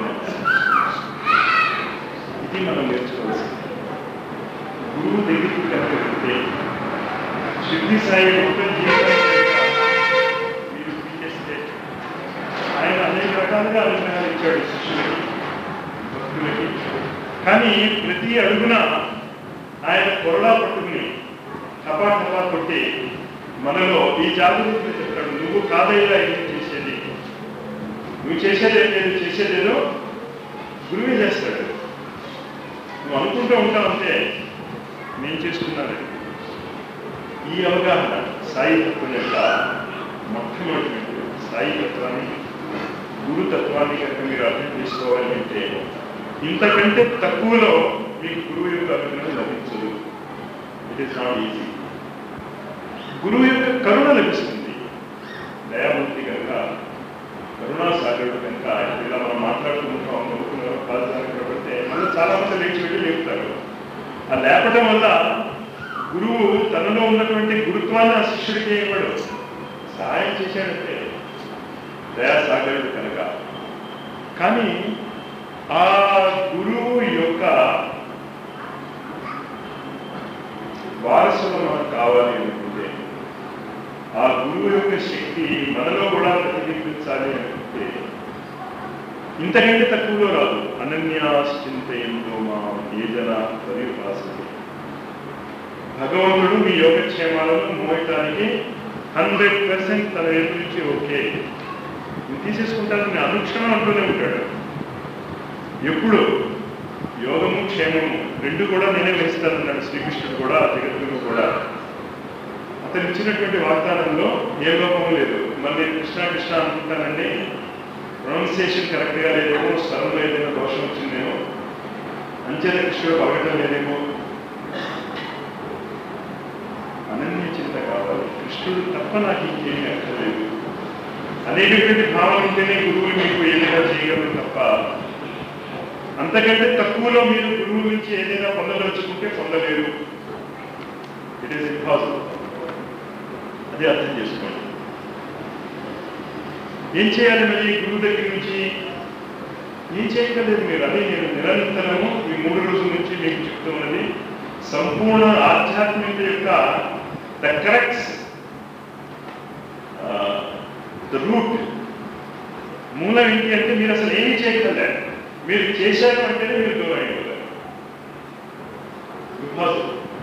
ఇది మనం నేర్చుకోవాల్సింది గురువు దగ్గరికి కనుక వెళ్తే శివుడి సాయి మొత్తం జీవితాన్ని మీరు తీసేస్తే ఆయన అనేక రకాలుగా అనుగ్రహాలు ఇచ్చాడు శిష్యులకి భక్తులకి కానీ ప్రతి అడుగున ఆయన కొరడా పట్టుకుని టపా టపా కొట్టి మనలో ఈ జాగ్రత్తలు చెప్తాడు నువ్వు కాదయ్యా ఏం చేసేది నువ్వు చేసేది ఏం లేదు చేసేదేదో గురువే చేస్తాడు నువ్వు అనుకుంటూ ఉంటావు అంతే నేను చేసుకున్నాను ఈ అవగాహన సాయి తత్వం యొక్క మొట్టమొదటి సాయి తత్వాన్ని గురు తత్వాన్ని కనుక మీరు అర్థం చేసుకోవాలి అంటే ఇంతకంటే తక్కువలో మీకు గురువు యొక్క అనుగ్రహం లభించదు ఇట్ ఈస్ నాట్ ఈజీ గురువు యొక్క కరుణ లభిస్తుంది దయామూర్తి కనుక కరుణా సాగరుడు కనుక ఇలా మనం మాట్లాడుకుంటాం నవ్వుకున్న పాదాన్ని కాబట్టి మళ్ళీ చాలా మంది లేచి వెళ్ళి లేపుతారు ఆ లేపటం వల్ల గురువు తనలో ఉన్నటువంటి గురుత్వాన్ని ఆ శిష్యుడికి ఇవ్వడు సహాయం చేశాడంటే దయాసాగరుడు కనుక కానీ ఆ గురువు యొక్క వారసులు మనకు కావాలి అనుకుంటే ఆ గురువు యొక్క శక్తి మనలో కూడా ప్రతిబింబించాలి అనుకుంటే ఇంతకంటే తక్కువలో రాదు అనన్యాశ్చింతయంతో మా ఏజన పరిభాసతి భగవంతుడు మీ యోగక్షేమాలను మోయటానికి హండ్రెడ్ పర్సెంట్ తన వైపు నుంచి ఓకే నువ్వు తీసేసుకుంటానని అనుక్షణం అంటూనే ఉంటాడు ఎప్పుడు యోగము క్షేమము రెండు కూడా నేనే వహిస్తానన్నాడు శ్రీకృష్ణుడు కూడా జగద్గురు కూడా అతను ఇచ్చినటువంటి వాగ్దానంలో ఏ లోపము లేదు మళ్ళీ కృష్ణ కృష్ణ అనుకుంటానండి ప్రొనౌన్సియేషన్ కరెక్ట్గా లేదేమో స్వరంలో ఏదైనా దోషం వచ్చిందేమో అంచెల కృష్ణుడు పలకటం లేదేమో అనన్య చింత కావాలి కృష్ణుడు తప్ప నాకు ఇంకేమీ అక్కర్లేదు అనేటటువంటి భావన ఉంటేనే గురువులు మీకు ఏదైనా చేయగలరు తప్ప అంతకంటే తక్కువలో మీరు గురువు నుంచి ఏదైనా పొందదలుచుకుంటే పొందలేరు ఇట్ ఈస్ ఇంపాసిబుల్ అది అర్థం చేసుకోండి ఏం చేయాలి మరి గురువు దగ్గర నుంచి ఏం చేయగలేదు మీరు అదే నేను నిరంతరము ఈ మూడు రోజుల నుంచి మీకు చెప్తున్నది సంపూర్ణ ఆధ్యాత్మిక యొక్క ద కరెక్ట్స్ ద రూట్ మూలం ఏంటి అంటే మీరు అసలు ఏమీ చేయగలరు మీరు చేశారు అంటేనే మీరు దూరం అయిపోతారు బికాజ్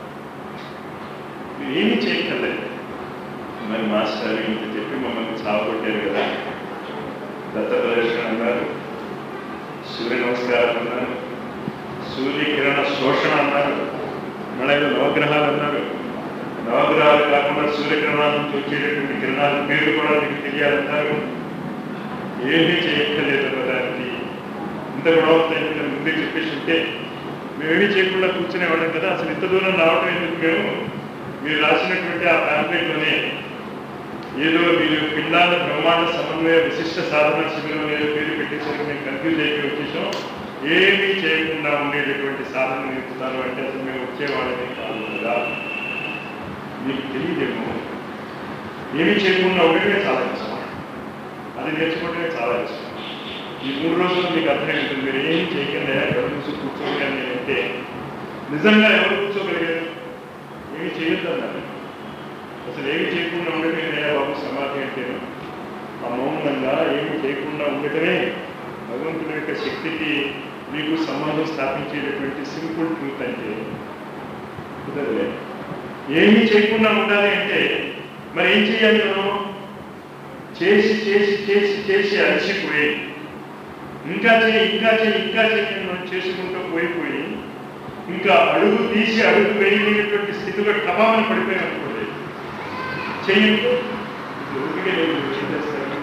మీరు ఏమీ చేయగలరు మరి మాస్టర్ ఇంత చెప్పి మమ్మల్ని చావగొట్టారు కదా దత్త ప్రదర్శన అన్నారు సూర్య నమస్కారం అన్నారు సూర్యకిరణ శోషణ అన్నారు మళ్ళీ ఏదో నవగ్రహాలు అన్నారు నవగ్రహాలు కాకుండా సూర్యకిరణాల నుంచి వచ్చేటటువంటి కిరణాల పేరు కూడా మీకు తెలియాలన్నారు ఏమీ చేయక్కర్లేదు దానికి ఇంత గొడవ అవుతాయి ముందే చెప్పేసి ఉంటే మేమేమీ చేయకుండా కూర్చునేవాళ్ళం కదా అసలు ఇంత దూరం రావడం ఎందుకు మేము మీరు రాసినటువంటి ఆ ప్యాంప్లెట్లోనే ఏదో మీరు పిండాల బ్రహ్మాండ సమన్వయ విశిష్ట సాధన శిబిరం ఏదో పేరు పెట్టేసరికి మేము కన్ఫ్యూజ్ అయిపోయి వచ్చేసాం ఏమీ చేయకుండా ఉండేటటువంటి సాధన నేర్పుతారు అంటే అసలు మేము వచ్చేవాళ్ళని కాదు కదా మీకు తెలియదేమో ఏమీ చేయకుండా ఉండడమే చాలా కష్టం అది నేర్చుకోవడమే చాలా కష్టం ఈ మూడు రోజులు మీకు అర్థమవుతుంది మీరు ఏం చేయకుండా ఎవరు చూసి కూర్చోండి అని అంటే నిజంగా ఎవరు కూర్చోగలిగారు ఏమీ చేయొద్దు అన్నారు అసలు ఏమి చేయకుండా ఉండటమే నేనే బాబు సమాధి అంటే ఆ మౌనంగా ఏమి చేయకుండా ఉండటమే భగవంతుని యొక్క శక్తికి మీకు సంబంధం స్థాపించేటటువంటి సింపుల్ ట్రూత్ అంటే కుదరలే ఏమీ చేయకుండా ఉండాలి అంటే మరి ఏం చేయాలి మనం చేసి చేసి చేసి చేసి అలసిపోయి ఇంకా చేయి ఇంకా చేయి ఇంకా చేయి అని మనం చేసుకుంటూ పోయిపోయి ఇంకా అడుగు తీసి అడుగు వేయలేనటువంటి స్థితిలో టపామని పడిపోయినప్పుడు చెయ్యండి ఊరికే లేదు చేస్తారు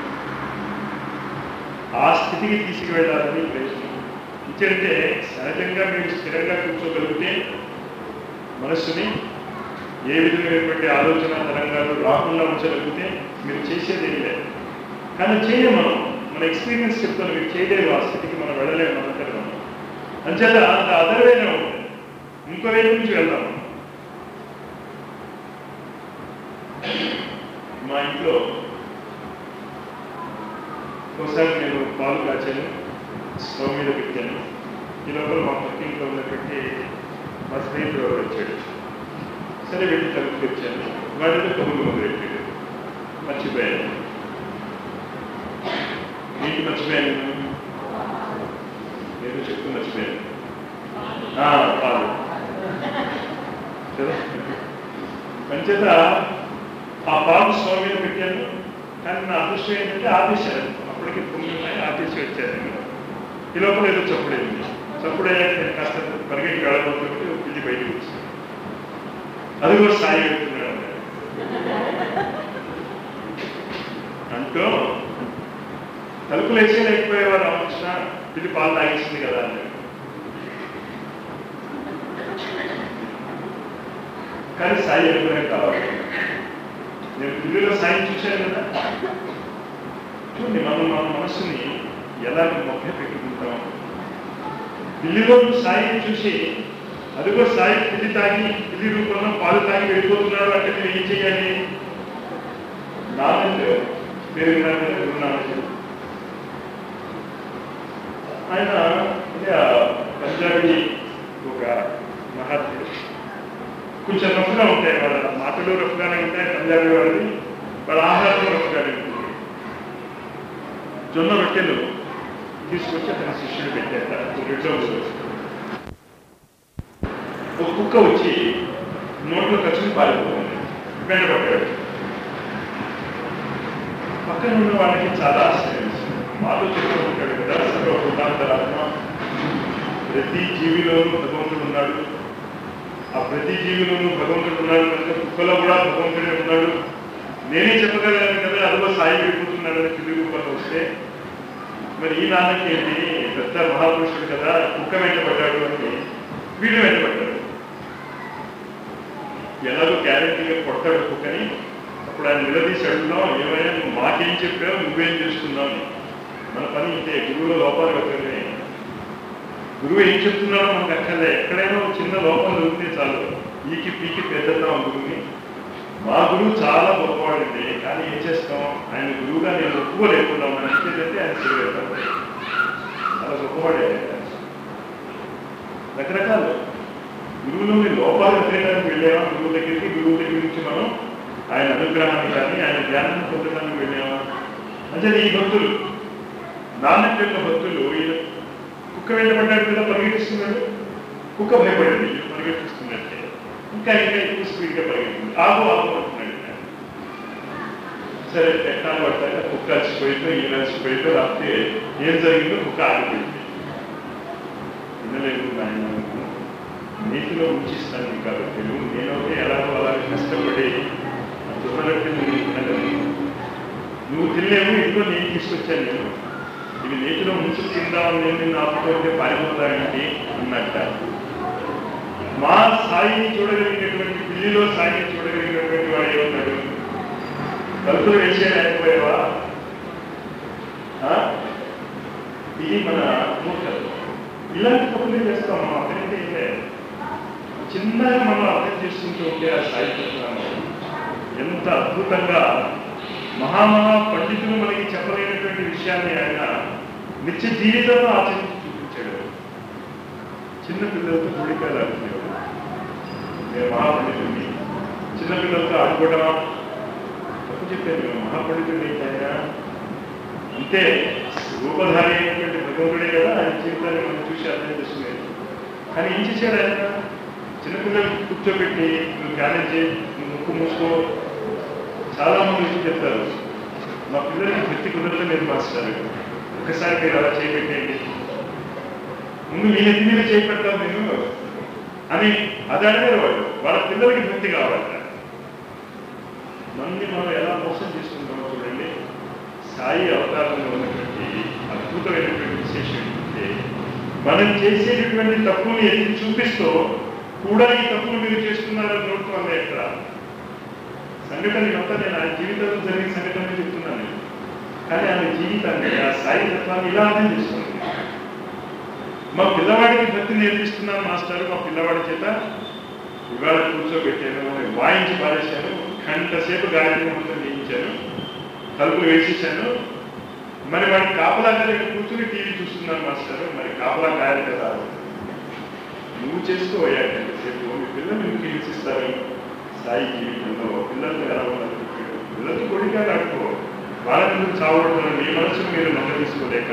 ఆ స్థితికి తీసుకువెళ్ళాలని ప్రయత్నం ఇచ్చంటే సహజంగా మీరు స్థిరంగా కూర్చోగలిగితే మనస్సుని ఏ విధమైనటువంటి ఆలోచన తరంగాలు రాకుండా ఉంచగలిగితే మీరు చేసేది ఏం లేదు కానీ చేయలేము మనం మన ఎక్స్పీరియన్స్ చెప్తాను మీరు చేయలేరు ఆ స్థితికి మనం వెళ్ళలేము మనంతటి మనం అంచేత అంత అదర్ వేనే ఉంటుంది ఇంకో వైపు నుంచి వెళ్దాం మా ఇంట్లో ఒకసారి నేను పాలు కాచాను స్టవ్ మీద పెట్టాను ఈ లోపల మా పక్కింట్లో ఉన్నటువంటి మా స్నేహితుడు ఎవరు వచ్చాడు సరే వెళ్ళి తలుపు తెచ్చాను వాడితో కబుర్లు మొదలెట్టాడు మర్చిపోయాను ఏంటి మర్చిపోయాను నేను? ఏదో చెప్తూ మర్చిపోయాను ఆ, పాలు కదా పంచేత ఆ పాలు స్టవ్ మీద పెట్టాను కానీ నా అదృష్టం ఏంటంటే ఆపేశారు అప్పటికి తొమ్మిది ఉన్నాయి ఆపేసి వచ్చారు నేను ఈ లోపల ఏదో చప్పుడైంది చప్పుడయ్యాక నేను కాస్త పరిగెట్టి వెళ్ళబోతుంటే ఒక పిల్లి బయటకు వచ్చింది అది కూడా సాయి వెళ్తున్నాడు అన్నాడు. అంటూ తలుపులు వేసే లేకపోయేవారు రామకృష్ణ పిల్లి పాలు తాగేసింది కదా అన్నాడు కానీ సాయి ఎప్పుడే కావాలి నేను పిల్లిలో సాయి చూశాను కదా చూడండి మనం మన మనసుని ఎలా మొక్క పెట్టుకుంటాం పిల్లిలో సాయిని చూసి అదిగో సాయి పిల్లి తాగి పిల్లి రూపంలో పాలు తాగి వెళ్ళిపోతున్నాడు అంటే నేను ఏం చేయాలి నాన్నలు పేరు విన్నారు కదా, గురునానక్ ఆయన అంటే ఆ పంజాబీ ఒక మహాత్ముడు కొంచెం రఫ్గా ఉంటాయి వాళ్ళ మాటలు రఫ్గానే ఉంటాయి పంజాబీ వాళ్ళది వాళ్ళ ఆహారం రఫ్గానే ఉంటుంది జొన్న రొట్టెలు తీసుకొచ్చి అతని శిష్యుడు పెట్టాట రిటర్న్ ఒక కుక్క వచ్చి నోట్లో కచ్చుని పారిపోతుంది వెంటబడ్డాడు పక్కన ఉన్న వాళ్ళకి చాలా ఆశ్చర్యం వేసింది. మాతో చెప్తూ ఉంటాడు కదా సర్వభూతాంతరాత్మ ప్రతి జీవిలోనూ భగవంతుడు ఉన్నాడు ఆ ప్రతి జీవిలోనూ భగవంతుడు ఉన్నాడు కనుక కుక్కలో కూడా భగవంతుడే ఉన్నాడు నేనే చెప్పగలను కదా అదిగో సాయి వెళ్ళిపోతున్నాడని పిల్లి రూపంలో వస్తే మరి ఈ నాన్నకి ఏంటి పెద్ద మహాపురుషుడు కదా కుక్క వెంటబడ్డాడు అని వీడు వెంటబడ్డాడు ఎలాగో గ్యారంటీగా కొట్టాడు కుక్కని అప్పుడు ఆయన నిలదీసి అడుగుదాం ఏమైనా నువ్వు మాకేం చెప్పావు నువ్వేం చేసుకున్నావు అని. మన పని ఇంతే గురువుల లోపాలు వెతకడమే గురువు ఏం చెప్తున్నాడో మనకు అక్కర్లే ఎక్కడైనా ఒక చిన్న లోపం దొరికితే చాలు ఈకి పీకి పెద్దతాం గురువుని మా గురువు చాలా గొప్పవాడండి కానీ ఏం చేస్తాం ఆయన గురువుగా నేను ఒప్పుకోలేకుండా మన ఇచ్చేదైతే ఆయన చేయగలుగుతాం చాలా గొప్పవాడే రకరకాలు గురువులోని లోపాలు తెలియడానికి వెళ్ళామా గురువు దగ్గరికి గురువు దగ్గర నుంచి మనం ఆయన అనుగ్రహాన్ని కానీ ఆయన జ్ఞానాన్ని పొందడానికి వెళ్ళామా అంటే ఈ భక్తులు నాన్నకి యొక్క భక్తులు ఈయన కుక్క వెళ్ళబడ్డాడు కదా పరిగెత్తిస్తున్నాడు కుక్క భయపడింది ఈయన పరిగెత్తిస్తున్నట్టే ఇంకా ఇంకా ఎక్కువ స్పీడ్గా పరిగెత్తుంది ఆగు ఆగు అంటున్నాడు ఈయన. సరే ఎట్లా పడతాక కుక్క అలసిపోయిందో ఈయన అలసిపోయిందో లేకపోతే ఏం జరిగిందో కుక్క ఆగిపోయింది వినలేదు ఆయన నీతిలో ఉంచిస్తాను నీకు కాబట్టి నువ్వు నేనైతే ఎలాగో అలాగే కష్టపడి దుర్మలకి నువ్వు తినగలను నువ్వు తినలేవు ఇంట్లో నేను తీసుకొచ్చాను నేను ఇది నీటిలో ముంచు తిందామని నేను నిన్ను ఆపుకుంటే పారిపోతానండి అన్నట్ట మా సాయిని చూడగలిగినటువంటి ఢిల్లీలో సాయిని చూడగలిగినటువంటి వాడు ఏమన్నాడు కలుపులు వేసే లేకపోయావా ఆ? ఇది మన మూర్ఖత్వం ఇలాంటి తప్పులు చేస్తాం మనం అక్కడైతే ఏం లేదు చిన్నగా మనం అర్థం చేసుకుంటూ ఉంటే ఆ సాయి తత్వాన్ని ఎంత అద్భుతంగా మహామహా పండితులు మనకి చెప్పలేనటువంటి విషయాన్ని ఆయన నిత్య జీవితంలో ఆచరించి చూపించాడు చిన్న పిల్లలతో గుడికాయలు ఆడుకునేవాడు నేను మహాపండితుడిని చిన్న పిల్లలతో ఆడుకోవడమా తప్పు చెప్పాను నేను మహాపండితుడు ఏంటైనా అంతే రూపధారి అయినటువంటి భగవంతుడే కదా ఆయన జీవితాన్ని మనం చూసి అర్థం చేసుకునేది కానీ ఏం చేశాడు ఆయన చిన్నపిల్లలు కూర్చోబెట్టి నువ్వు ధ్యానం చేయి నువ్వు ముక్కు మూసుకో చాలా మంది ఏం చెప్తారు మా పిల్లలకి వృత్తి కుదరదు లేదు మాస్టర్ ఒకసారి మీరు అలా చేయబెట్టేయండి ముందు మీ నెత్తి మీద చేపెడతాం నేను అని అది అడిగారు వాళ్ళు వాళ్ళ పిల్లలకి వృత్తి కావాలట మంది మనం ఎలా మోసం చేసుకుంటామో చూడండి సాయి అవతారంలో ఉన్నటువంటి అద్భుతమైనటువంటి విశేషం ఏంటంటే మనం చేసేటటువంటి తప్పుని ఎత్తి చూపిస్తూ కూడా ఈ తప్పులు మీరు చేస్తున్నారని నోటుతో అన్న ఎక్కడ సంఘటన ఇదంతా నేను ఆయన జీవితంలో జరిగిన సంఘటన చెప్తున్నాను నేను. కానీ ఆమె జీవితాన్ని ఆ సాయి తత్వాన్ని ఇలా అర్థం చేస్తుంది మా పిల్లవాడికి భక్తి నేర్పిస్తున్నాను మాస్టర్ మా పిల్లవాడి చేత ఇవాళ కూర్చోబెట్టాను వాయించి పారేశాను గంట సేపు గాయత్రి మంత్రం చేయించాను తలుపులు వేసేసాను మరి వాడికి కాపలా గారి కూర్చుని టీవీ చూస్తున్నాను మాస్టర్ మరి కాపలా గాయాలి కదా నువ్వు చేసుకోవయ్యాక సేపు మీ పిల్లలు ఎందుకు హింసిస్తారు సాయి జీవితంలో పిల్లలతో ఎలా ఉండాలి పిల్లలతో కొడుగా ఆడుకో వాళ్ళ ఎందుకు చావడం మీ మనసును మీరు నమ్మ తీసుకోలేక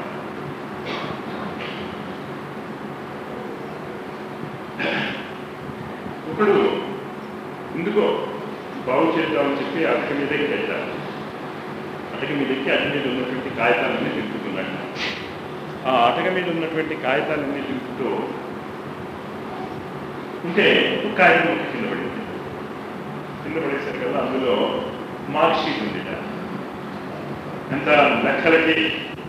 ఇప్పుడు ఎందుకో బాగు చేద్దామని చెప్పి అటక మీదకి వెళ్ళారు అటక మీదకి అటక మీద ఉన్నటువంటి కాగితాలన్నీ తింపుతున్నాడు ఆ అటక మీద ఉన్నటువంటి కాగితాలన్నీ తింపుతూ ఉంటే ఒక కాగితం ఒక కింద పడింది కింద పడేశారు కదా అందులో మార్క్ షీట్ ఉంది ఎంత లెక్కలకి